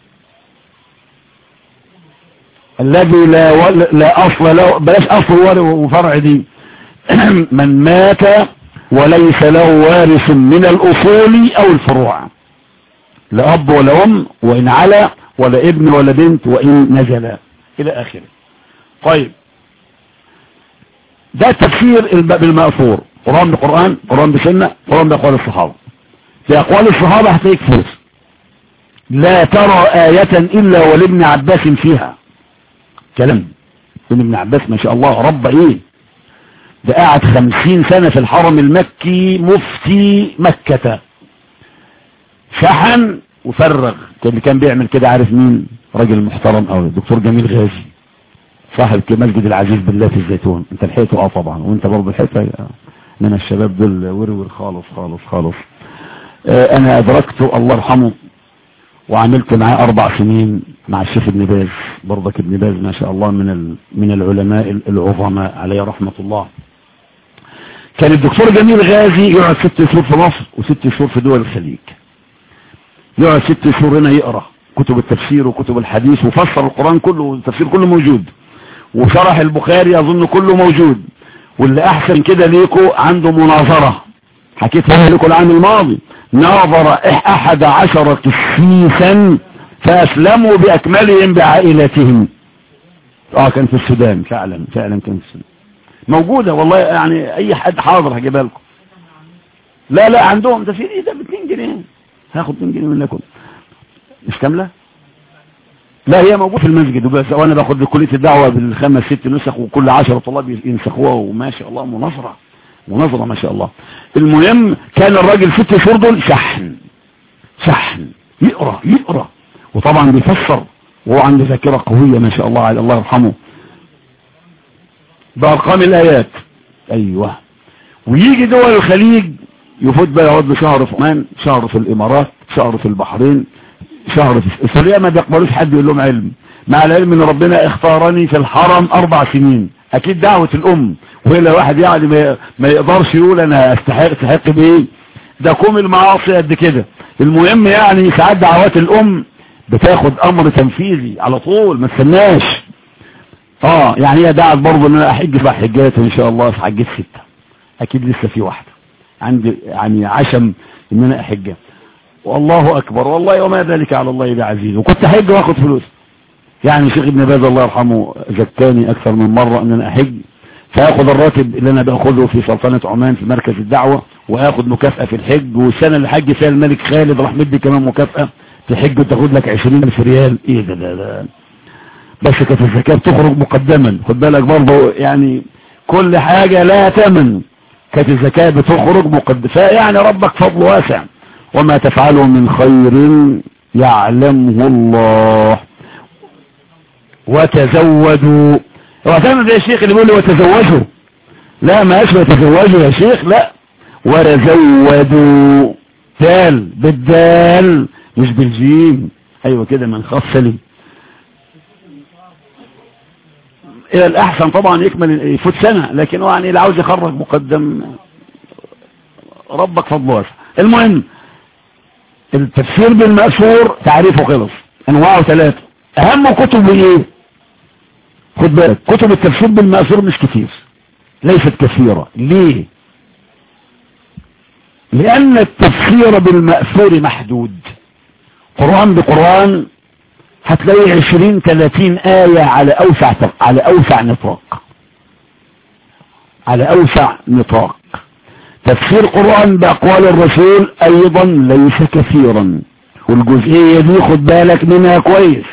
الذي لا, لا أصل له بلاش أصل وفرع دي من مات وليس له وارث من الأصول أو الفروع لا أب ولا أم وإن على ولا ابن ولا بنت وإن نزل إلى آخره طيب ده تفسير بالمأثور قرآن بقرآن قرآن بسنة قرآن بأقوال الصحابة في أقوال الصحابة هتلاقيك فوز لا ترى آية إلا ولابن عباس فيها كلام ابن عباس ما شاء الله رب ايه ده قاعد خمسين سنة في الحرم المكي مفتي مكة شحن وفرغ اللي كان بيعمل كده عارف مين راجل محترم قوي دكتور جميل غازي صاحب مسجد العزيز بالله في الزيتون انت لحقته اه طبعا وانت برضه لحقته من الشباب دول ورور خالص خالص خالص اه انا ادركته الله يرحمه وعملت معاه اربع سنين مع الشيخ ابن باز برضك ابن باز ما شاء الله من من العلماء العظماء عليه رحمة الله كان الدكتور جميل غازي يقعد ست شهور في مصر وست شهور في دول الخليج يقعد ست شهور هنا يقرأ كتب التفسير وكتب الحديث وفسر القرآن كله والتفسير كله موجود وشرح البخاري اظن كله موجود واللي احسن كده ليكو عنده مناظرة حكيتها لكم العام الماضي ناظر احد عشر كسيسا فاسلموا باكملهم بعائلتهم اه كان في السودان فعلا فعلا كان في السودان موجودة والله يعني اي حد حاضر هجيبها لكم لا لا عندهم ده في ايه ده ب 2 جنيه هاخد 2 جنيه منكم مش كاملة لا هي موجودة في المسجد وبس وانا باخد كلية الدعوة بالخمس ست نسخ وكل عشرة طلاب ينسخوها وما شاء الله مناظرة مناظرة ما شاء الله المهم كان الراجل ست شهور دول شحن شحن يقرأ يقرأ وطبعا بيفسر وهو عنده ذاكرة قوية ما شاء الله على الله يرحمه بأرقام الآيات أيوة ويجي دول الخليج يفوت بقى يقعد له شهر في عمان شهر في الإمارات شهر في البحرين شهر في السوريا ما بيقبلوش حد يقول لهم علم مع العلم ان ربنا اختارني في الحرم اربع سنين اكيد دعوة الام وإلا واحد يعني ما, ما يقدرش يقول انا استحق استحق بايه ده كوم المعاصي قد كده المهم يعني ساعات دعوات الام بتاخد امر تنفيذي على طول ما تستناش اه يعني هي دعت برضه ان انا احج في حجات ان شاء الله في حجات ستة اكيد لسه في واحدة عندي يعني عشم ان انا احجها والله اكبر والله وما ذلك على الله بعزيز وكنت احج واخد فلوس يعني شيخ ابن باز الله يرحمه زكاني اكثر من مرة ان انا احج فاخد الراتب اللي انا باخده في سلطنة عمان في مركز الدعوة واخد مكافأة في الحج والسنة اللي حج فيها الملك خالد راح مدي كمان مكافأة تحج وتاخد لك 20 الف ريال ايه ده ده, ده بس كانت الزكاة بتخرج مقدما خد بالك برضه يعني كل حاجة لا تمن كانت الزكاة بتخرج مقدما فيعني ربك فضل واسع وما تفعلوا من خير يعلمه الله وتزودوا هو تعمل زي الشيخ اللي بيقول لي وتزوجوا لا ما اسمه تزوجوا يا شيخ لا ورزودوا دال بالدال مش بالجيم ايوه كده من خاص لي الى الاحسن طبعا يكمل يفوت سنة لكن هو يعني اللي عاوز يخرج مقدم ربك فضل واسع المهم التفسير بالمأثور تعريفه خلص انواعه ثلاثة اهم كتب ايه خد بالك كتب التفسير بالمأثور مش كتير ليست كثيرة ليه لان التفسير بالمأثور محدود قرآن بقرآن هتلاقي عشرين ثلاثين آية على أوسع على أوسع نطاق على أوسع نطاق تفسير قرآن بأقوال الرسول أيضا ليس كثيرا والجزئية دي خد بالك منها كويس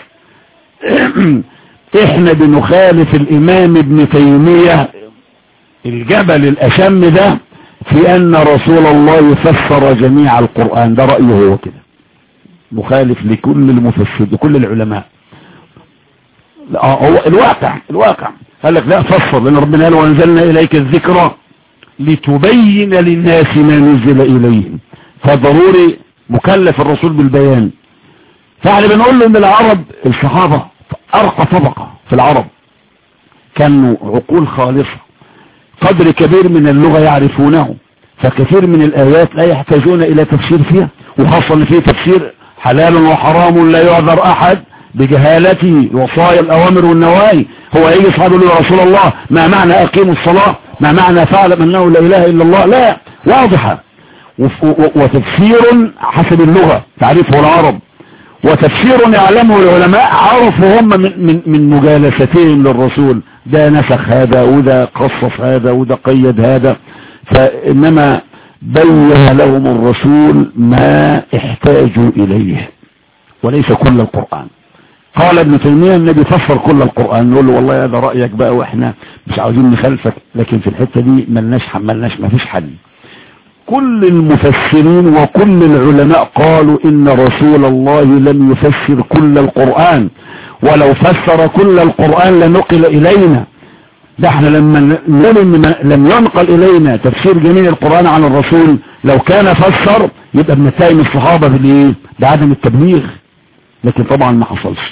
احنا بنخالف الإمام ابن تيمية الجبل الأشم ده في أن رسول الله فسر جميع القرآن ده رأيه هو كده مخالف لكل المفسر لكل العلماء لا هو الواقع الواقع قال لك لا فسر لأن ربنا قال وأنزلنا إليك الذكرى لتبين للناس ما نزل إليهم فضروري مكلف الرسول بالبيان فاحنا بنقول له ان العرب الصحابة ارقى طبقة في العرب كانوا عقول خالصة قدر كبير من اللغة يعرفونه فكثير من الآيات لا يحتاجون إلى تفسير فيها وخاصة ان فيه تفسير حلال وحرام لا يعذر أحد بجهالته وصايا الأوامر والنواهي هو يجي صحابه يقول يا رسول الله ما معنى أقيم الصلاة ما معنى فاعلم أنه لا إله إلا الله لا واضحة وتفسير حسب اللغة تعريفه العرب وتفسير يعلمه العلماء عرفوا هم من, من, من مجالستهم للرسول ده نسخ هذا وده قصص هذا وده قيد هذا فإنما بين لهم الرسول ما احتاجوا إليه وليس كل القرآن قال ابن تيمية النبي فسر كل القرآن نقول له والله هذا رأيك بقى واحنا مش عاوزين نخالفك لكن في الحتة دي ملناش ملناش ما فيش حل كل المفسرين وكل العلماء قالوا ان رسول الله لم يفسر كل القرآن ولو فسر كل القرآن لنقل الينا ده احنا لما نقول لم ينقل الينا تفسير جميع القرآن عن الرسول لو كان فسر يبقى بنتهم الصحابة بالايه بعدم التبليغ لكن طبعا ما حصلش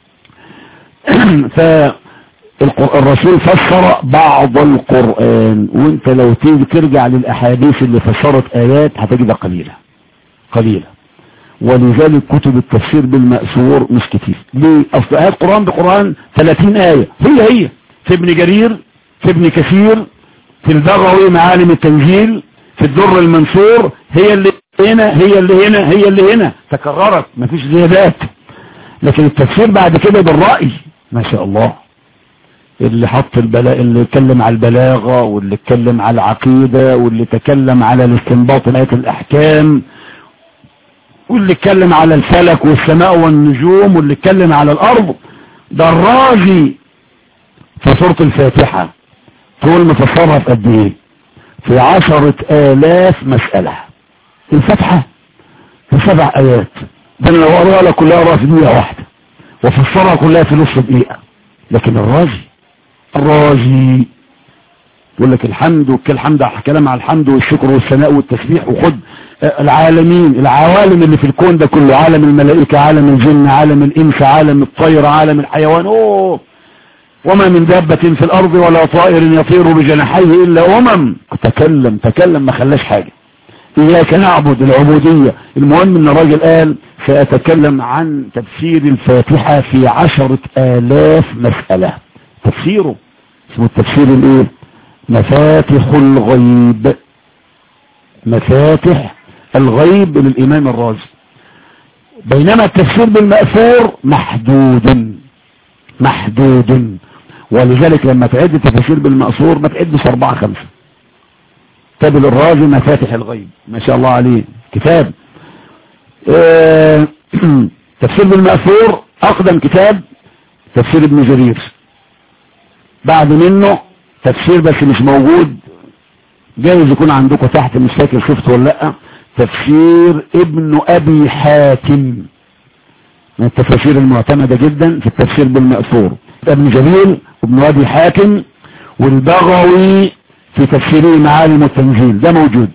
فالرسول فسر بعض القرآن وانت لو تيجي ترجع للأحاديث اللي فسرت آيات هتجد قليلة قليلة ولذلك كتب التفسير بالمأثور مش كتير ليه اصل آيات قرآن بقرآن 30 آية هي هي في ابن جرير في ابن كثير في البغوي معالم التنزيل في الدر المنصور هي اللي هنا هي اللي هنا هي اللي هنا تكررت مفيش زيادات لكن التفسير بعد كده بالرأي ما شاء الله اللي حط البلاء اللي اتكلم على البلاغة واللي اتكلم على العقيدة واللي تكلم على الاستنباط آيات الأحكام واللي اتكلم على الفلك والسماء والنجوم واللي اتكلم على الأرض ده الرازي في سورة الفاتحة طول مفسرها في قد ايه في عشرة آلاف مسألة الفتحة في سبع آيات ده انا لو اقراها لك كلها اقراها في دقيقة واحدة وفسرها كلها في نص دقيقة لكن الرازي الرازي يقول لك الحمد والكلام ده كلام على الحمد والشكر والثناء والتسبيح وخد العالمين العوالم اللي في الكون ده كله عالم الملائكة عالم الجن عالم الانس عالم الطير عالم الحيوان اوه وما من دابة في الارض ولا طائر يطير بجناحيه الا امم تكلم تكلم ما خلاش حاجة اياك نعبد العبودية المهم ان الراجل قال سأتكلم عن تفسير الفاتحة في عشرة الاف مسألة تفسيره اسمه التفسير الايه مفاتح الغيب مفاتح الغيب للامام الرازي بينما التفسير بالمأثور محدود محدود ولذلك لما تعد التفسير بالمأثور ما تعدش اربعة خمسة كتاب الرازي مفاتح الغيب ما شاء الله عليه كتاب اه تفسير بالمأثور اقدم كتاب تفسير ابن جرير بعد منه تفسير بس مش موجود جايز يكون عندكم تحت مش فاكر شفته ولا لا تفسير ابن ابي حاتم من التفاسير المعتمدة جدا في التفسير بالمأثور ابن جليل وابن ابي حاتم والبغوي في تفسيره معالم التنزيل ده موجود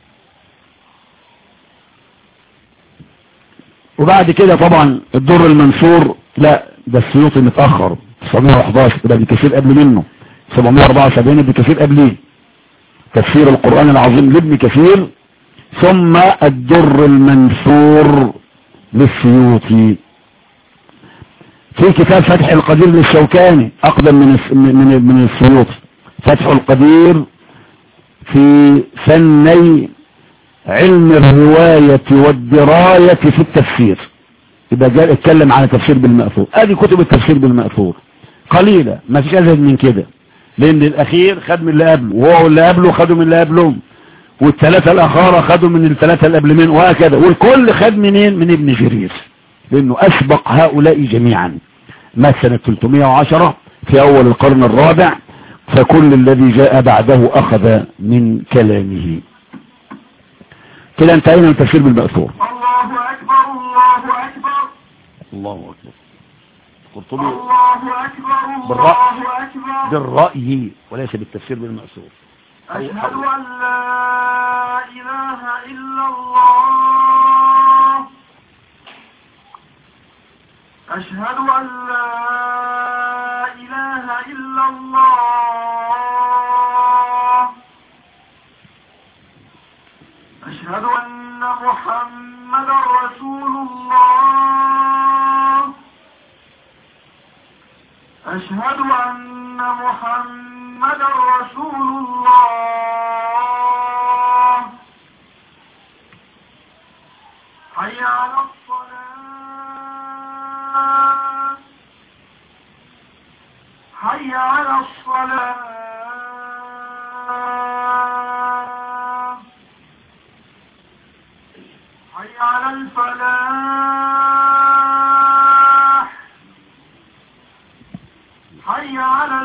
وبعد كده طبعا الدر المنصور لا ده السيوطي متأخر 911 ده ابن كثير قبل منه 774 ابن كثير قبليه تفسير القرآن العظيم لابن كثير ثم الدر المنثور للسيوطي في كتاب فتح القدير للشوكاني اقدم من من من السيوطي فتح القدير في فني علم الرواية والدراية في التفسير يبقى جاء اتكلم عن التفسير بالمأثور ادي كتب التفسير بالمأثور قليلة ما فيش ازيد من كده لان الاخير خد من اللي قبله وهو اللي قبله خدوا من اللي قبلهم والثلاثة الاخارة خدوا من الثلاثة اللي قبل منه وهكذا والكل خد منين من ابن جرير لانه اسبق هؤلاء جميعا مات سنة 310 في اول القرن الرابع فكل الذي جاء بعده اخذ من كلامه كده انتهينا من التفسير بالمأثور الله أكبر الله أكبر الله اكبر قرطبي الله أكبر بالرأي. الله أكبر بالرأي وليس بالتفسير بالمأثور أشهد أن لا إله إلا الله أشهد أن لا إله إلا الله أشهد أن محمدا رسول الله أشهد أن محمدا رسول الله حي على الصلاة حي على الصلاة حي على الفلاح حي على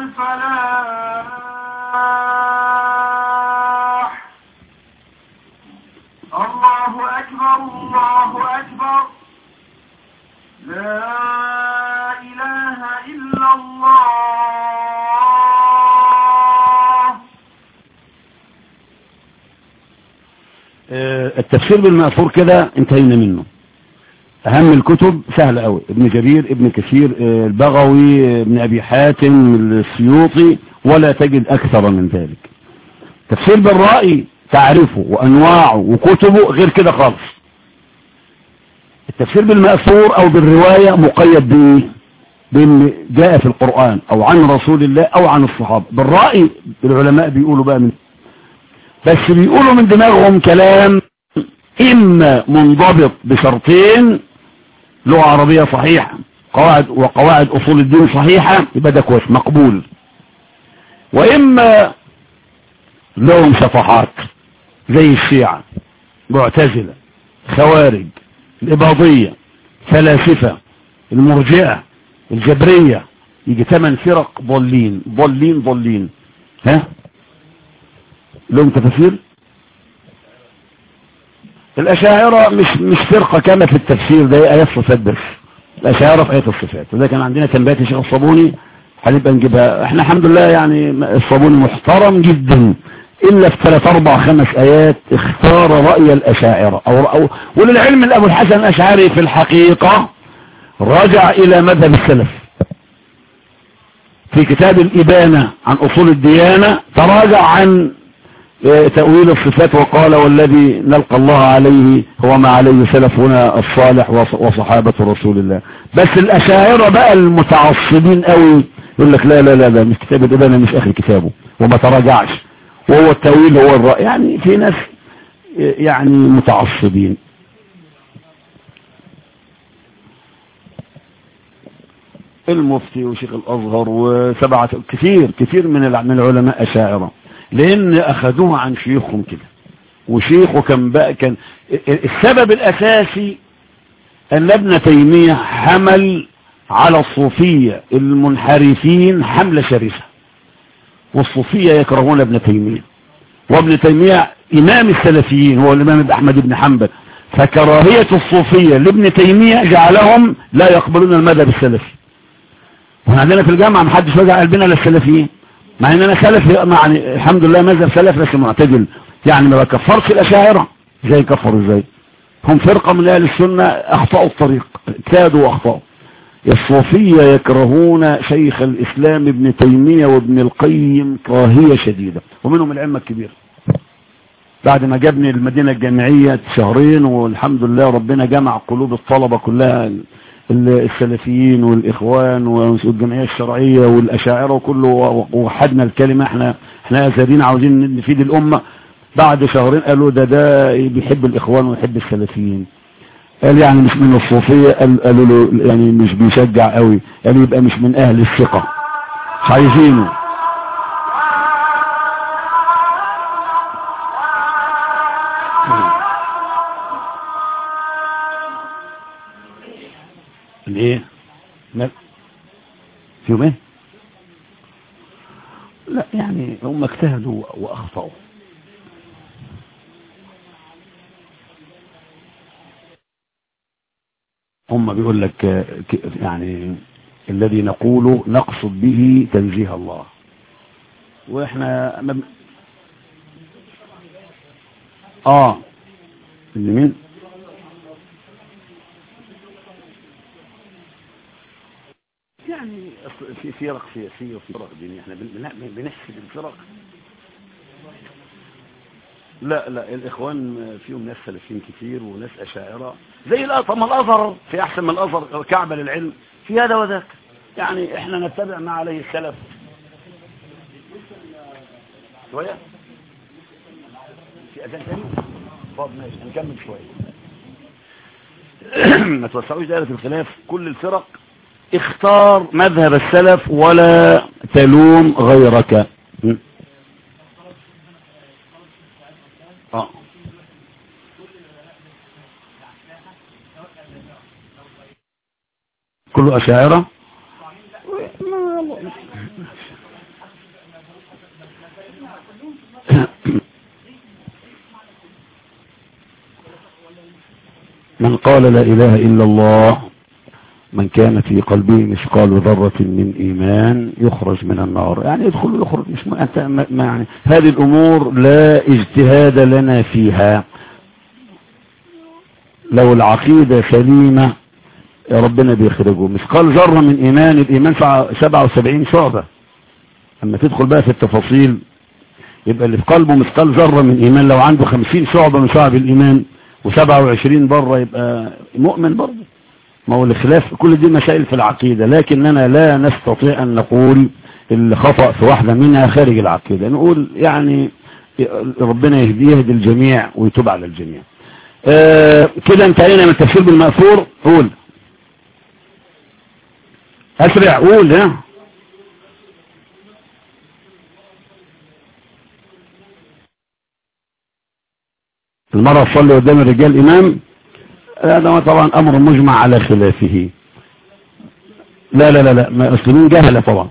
الفلاح الله أكبر الله أكبر لا إله إلا الله آه، التفسير بالمأثور كده انتهينا منه اهم الكتب سهلة قوي ابن جرير ابن كثير آه، البغوي آه، ابن ابي حاتم السيوطي ولا تجد اكثر من ذلك تفسير بالرأي تعرفه وانواعه وكتبه غير كده خالص التفسير بالمأثور او بالرواية مقيد بايه بان جاء في القرآن او عن رسول الله او عن الصحابة بالرأي العلماء بيقولوا بقى من بس بيقولوا من دماغهم كلام اما منضبط بشرطين لغة عربية صحيحة قواعد وقواعد اصول الدين صحيحة يبقى ده كويس مقبول واما لهم صفحات زي الشيعة معتزلة خوارج الإباضية فلاسفة المرجئة الجبرية يجي ثمان فرق ضالين ضالين ضالين ها لهم تفسير الأشاعرة مش مش فرقة كما في التفسير ده آيات صفات بس الأشاعرة في آيات الصفات وده كان عندنا تنبيهات الشيخ الصابوني هنبقى نجيبها احنا الحمد لله يعني الصابوني محترم جدا إلا في ثلاث أربع خمس آيات اختار رأي الأشاعرة أو, أو وللعلم الأبو الحسن الأشعري في الحقيقة رجع إلى مذهب السلف في كتاب الإبانة عن أصول الديانة تراجع عن تأويل الصفات وقال والذي نلقى الله عليه هو ما عليه سلفنا الصالح وصحابة رسول الله بس الأشاعرة بقى المتعصبين قوي يقول لك لا لا لا لا مش كتاب الإبانة مش آخر كتابه وما تراجعش وهو التأويل هو الرأي يعني في ناس يعني متعصبين المفتي وشيخ الأزهر وسبعة كثير كثير من من العلماء أشاعرة لأن أخذوها عن شيوخهم كده وشيخه كان بقى كان السبب الأساسي أن ابن تيمية حمل على الصوفية المنحرفين حملة شريفة والصوفية يكرهون ابن تيمية وابن تيمية إمام السلفيين هو الإمام أحمد بن حنبل فكراهية الصوفية لابن تيمية جعلهم لا يقبلون المذهب السلفي واحنا عندنا في الجامعة محدش وجع قلبنا للسلفيين مع ان انا سلف يعني الحمد لله مذهب سلف بس معتدل يعني ما بكفرش الاشاعرة زي كفروا ازاي هم فرقة من اهل السنة اخطأوا الطريق اجتهدوا واخطأوا الصوفية يكرهون شيخ الاسلام ابن تيمية وابن القيم كراهية شديدة ومنهم العلم الكبير بعد ما جابني المدينة الجامعية شهرين والحمد لله ربنا جمع قلوب الطلبة كلها السلفيين والإخوان والجمعية الشرعية والأشاعرة وكله وحدنا الكلمة احنا احنا أزادين عاوزين نفيد الأمة بعد شهرين قالوا ده ده بيحب الإخوان ويحب السلفيين قال يعني مش من الصوفية قالوا له يعني مش بيشجع قوي قال يبقى مش من أهل الثقة مش عايزينه الايه لا في يوم ايه لا يعني هم اجتهدوا واخطأوا هم بيقول لك يعني الذي نقوله نقصد به تنزيه الله واحنا مب... اه اللي مين يعني في فرق سياسية وفي فرق دينية احنا بنحسب الفرق لا لا الاخوان فيهم ناس سلفيين كتير وناس اشاعرة زي الازهر ما الازهر في احسن من الازهر كعبة للعلم في هذا وذاك يعني احنا نتبع ما عليه السلف شوية في اذان تاني طب ماشي هنكمل شوية ما توسعوش دائرة الخلاف كل الفرق اختار مذهب السلف ولا تلوم غيرك اه كله أشاعرة من قال لا إله إلا الله من كان في قلبه مثقال ذرة من إيمان يخرج من النار يعني يدخل ويخرج مش ما أنت ما يعني هذه الأمور لا اجتهاد لنا فيها لو العقيدة سليمة ربنا بيخرجه مثقال ذرة من إيمان الإيمان 77 شعبة أما تدخل بقى في التفاصيل يبقى اللي في قلبه مثقال ذرة من إيمان لو عنده 50 شعبة من شعب الإيمان و27 بره يبقى مؤمن برضه ما هو الخلاف كل دي مسائل في العقيدة لكننا لا نستطيع أن نقول الخطأ في واحدة منها خارج العقيدة نقول يعني ربنا يهدي يهدي الجميع ويتوب على الجميع آه كده انتهينا من التفسير بالمأثور قول أسرع قول ها المرأة تصلي قدام الرجال إمام هذا طبعا أمر مجمع على خلافه لا لا لا لا المسلمين جهلة طبعا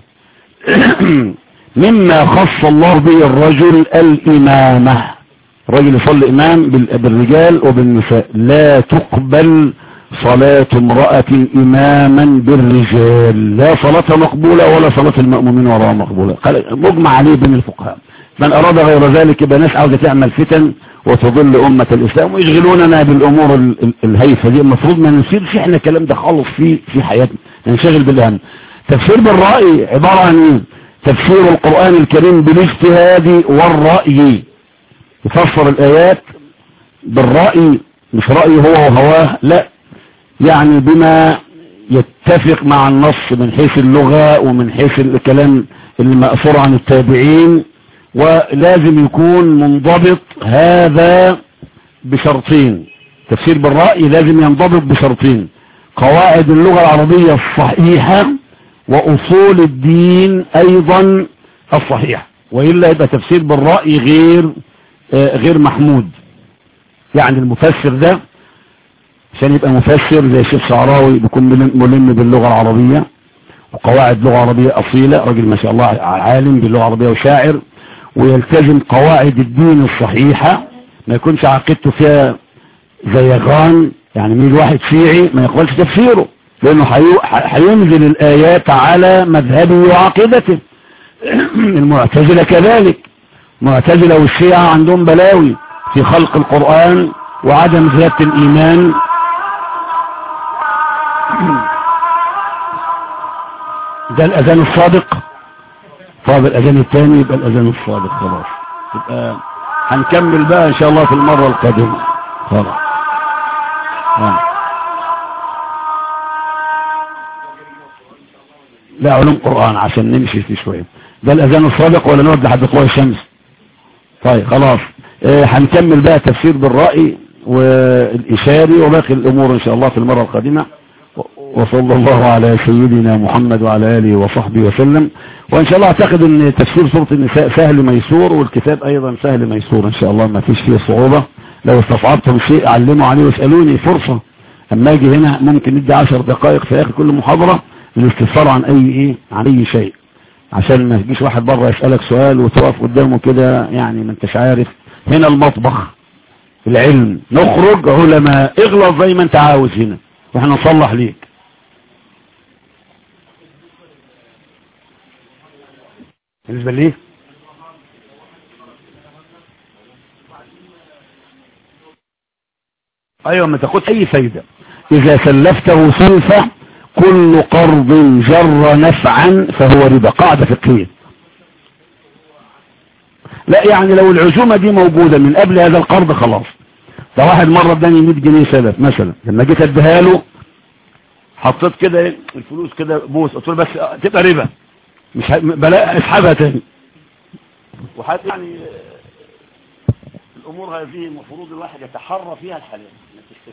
مما خص الله به الرجل الإمامة الرجل يصلي إمام بالرجال وبالنساء لا تقبل صلاة امرأة إماما بالرجال لا صلاة مقبولة ولا صلاة المأمومين وراء مقبولة مجمع عليه بين الفقهاء من أراد غير ذلك يبقى ناس عاوزة تعمل فتن وتضل أمة الإسلام ويشغلوننا بالأمور الهيفة دي المفروض ما نسيرش احنا الكلام ده خالص في في حياتنا ننشغل بالأهم تفسير بالرأي عبارة عن ايه تفسير القرآن الكريم بالاجتهاد والرأي يفسر الآيات بالرأي مش رأي هو وهواه لا يعني بما يتفق مع النص من حيث اللغة ومن حيث الكلام المأثور عن التابعين ولازم يكون منضبط هذا بشرطين تفسير بالرأي لازم ينضبط بشرطين قواعد اللغة العربية الصحيحة وأصول الدين أيضا الصحيح وإلا يبقى تفسير بالرأي غير آه غير محمود يعني المفسر ده عشان يبقى مفسر زي الشيخ شعراوي بيكون ملم باللغة العربية وقواعد لغة عربية أصيلة راجل ما شاء الله عالم باللغة العربية وشاعر ويلتزم قواعد الدين الصحيحة ما يكونش عقيدته فيها زيغان يعني مين واحد شيعي ما يقبلش تفسيره لأنه هينزل الآيات على مذهبه وعقيدته المعتزلة كذلك المعتزلة والشيعة عندهم بلاوي في خلق القرآن وعدم زيادة الإيمان ده الأذان الصادق طب الأذان الثاني يبقى الأذان الصادق خلاص يبقى هنكمل بقى إن شاء الله في المرة القادمة خلاص آه. لا علوم قرآن عشان نمشي فيه شوية ده الأذان الصادق ولا نود لحد طلوع الشمس طيب خلاص آه هنكمل بقى تفسير بالرأي والإشاري وباقي الأمور إن شاء الله في المرة القادمة وصلى الله على سيدنا محمد وعلى آله وصحبه وسلم وإن شاء الله أعتقد أن تفسير سورة النساء سهل ميسور والكتاب أيضا سهل ميسور إن شاء الله ما فيش فيه صعوبة لو استصعبتم شيء علموا عليه واسألوني فرصة أما أجي هنا ممكن ندي عشر دقائق في آخر كل محاضرة للاستفسار عن أي إيه عن أي شيء عشان ما يجيش واحد بره يسألك سؤال وتقف قدامه كده يعني ما انتش عارف هنا المطبخ العلم نخرج علماء اغلط زي ما انت عاوز هنا واحنا نصلح ليك بالنسبة ليه ايوه ما تاخد اي فايدة اذا سلفته سلفة كل قرض جر نفعا فهو ربا قاعدة فقهية لا يعني لو العزومة دي موجودة من قبل هذا القرض خلاص ده واحد مرة اداني 100 جنيه سلف مثلا لما جيت اديها له حطيت كده الفلوس كده بوس قلت له بس تبقى ربا مش بلا اسحبها تاني وحتى يعني الامور هذه المفروض الواحد يتحرى فيها الحلال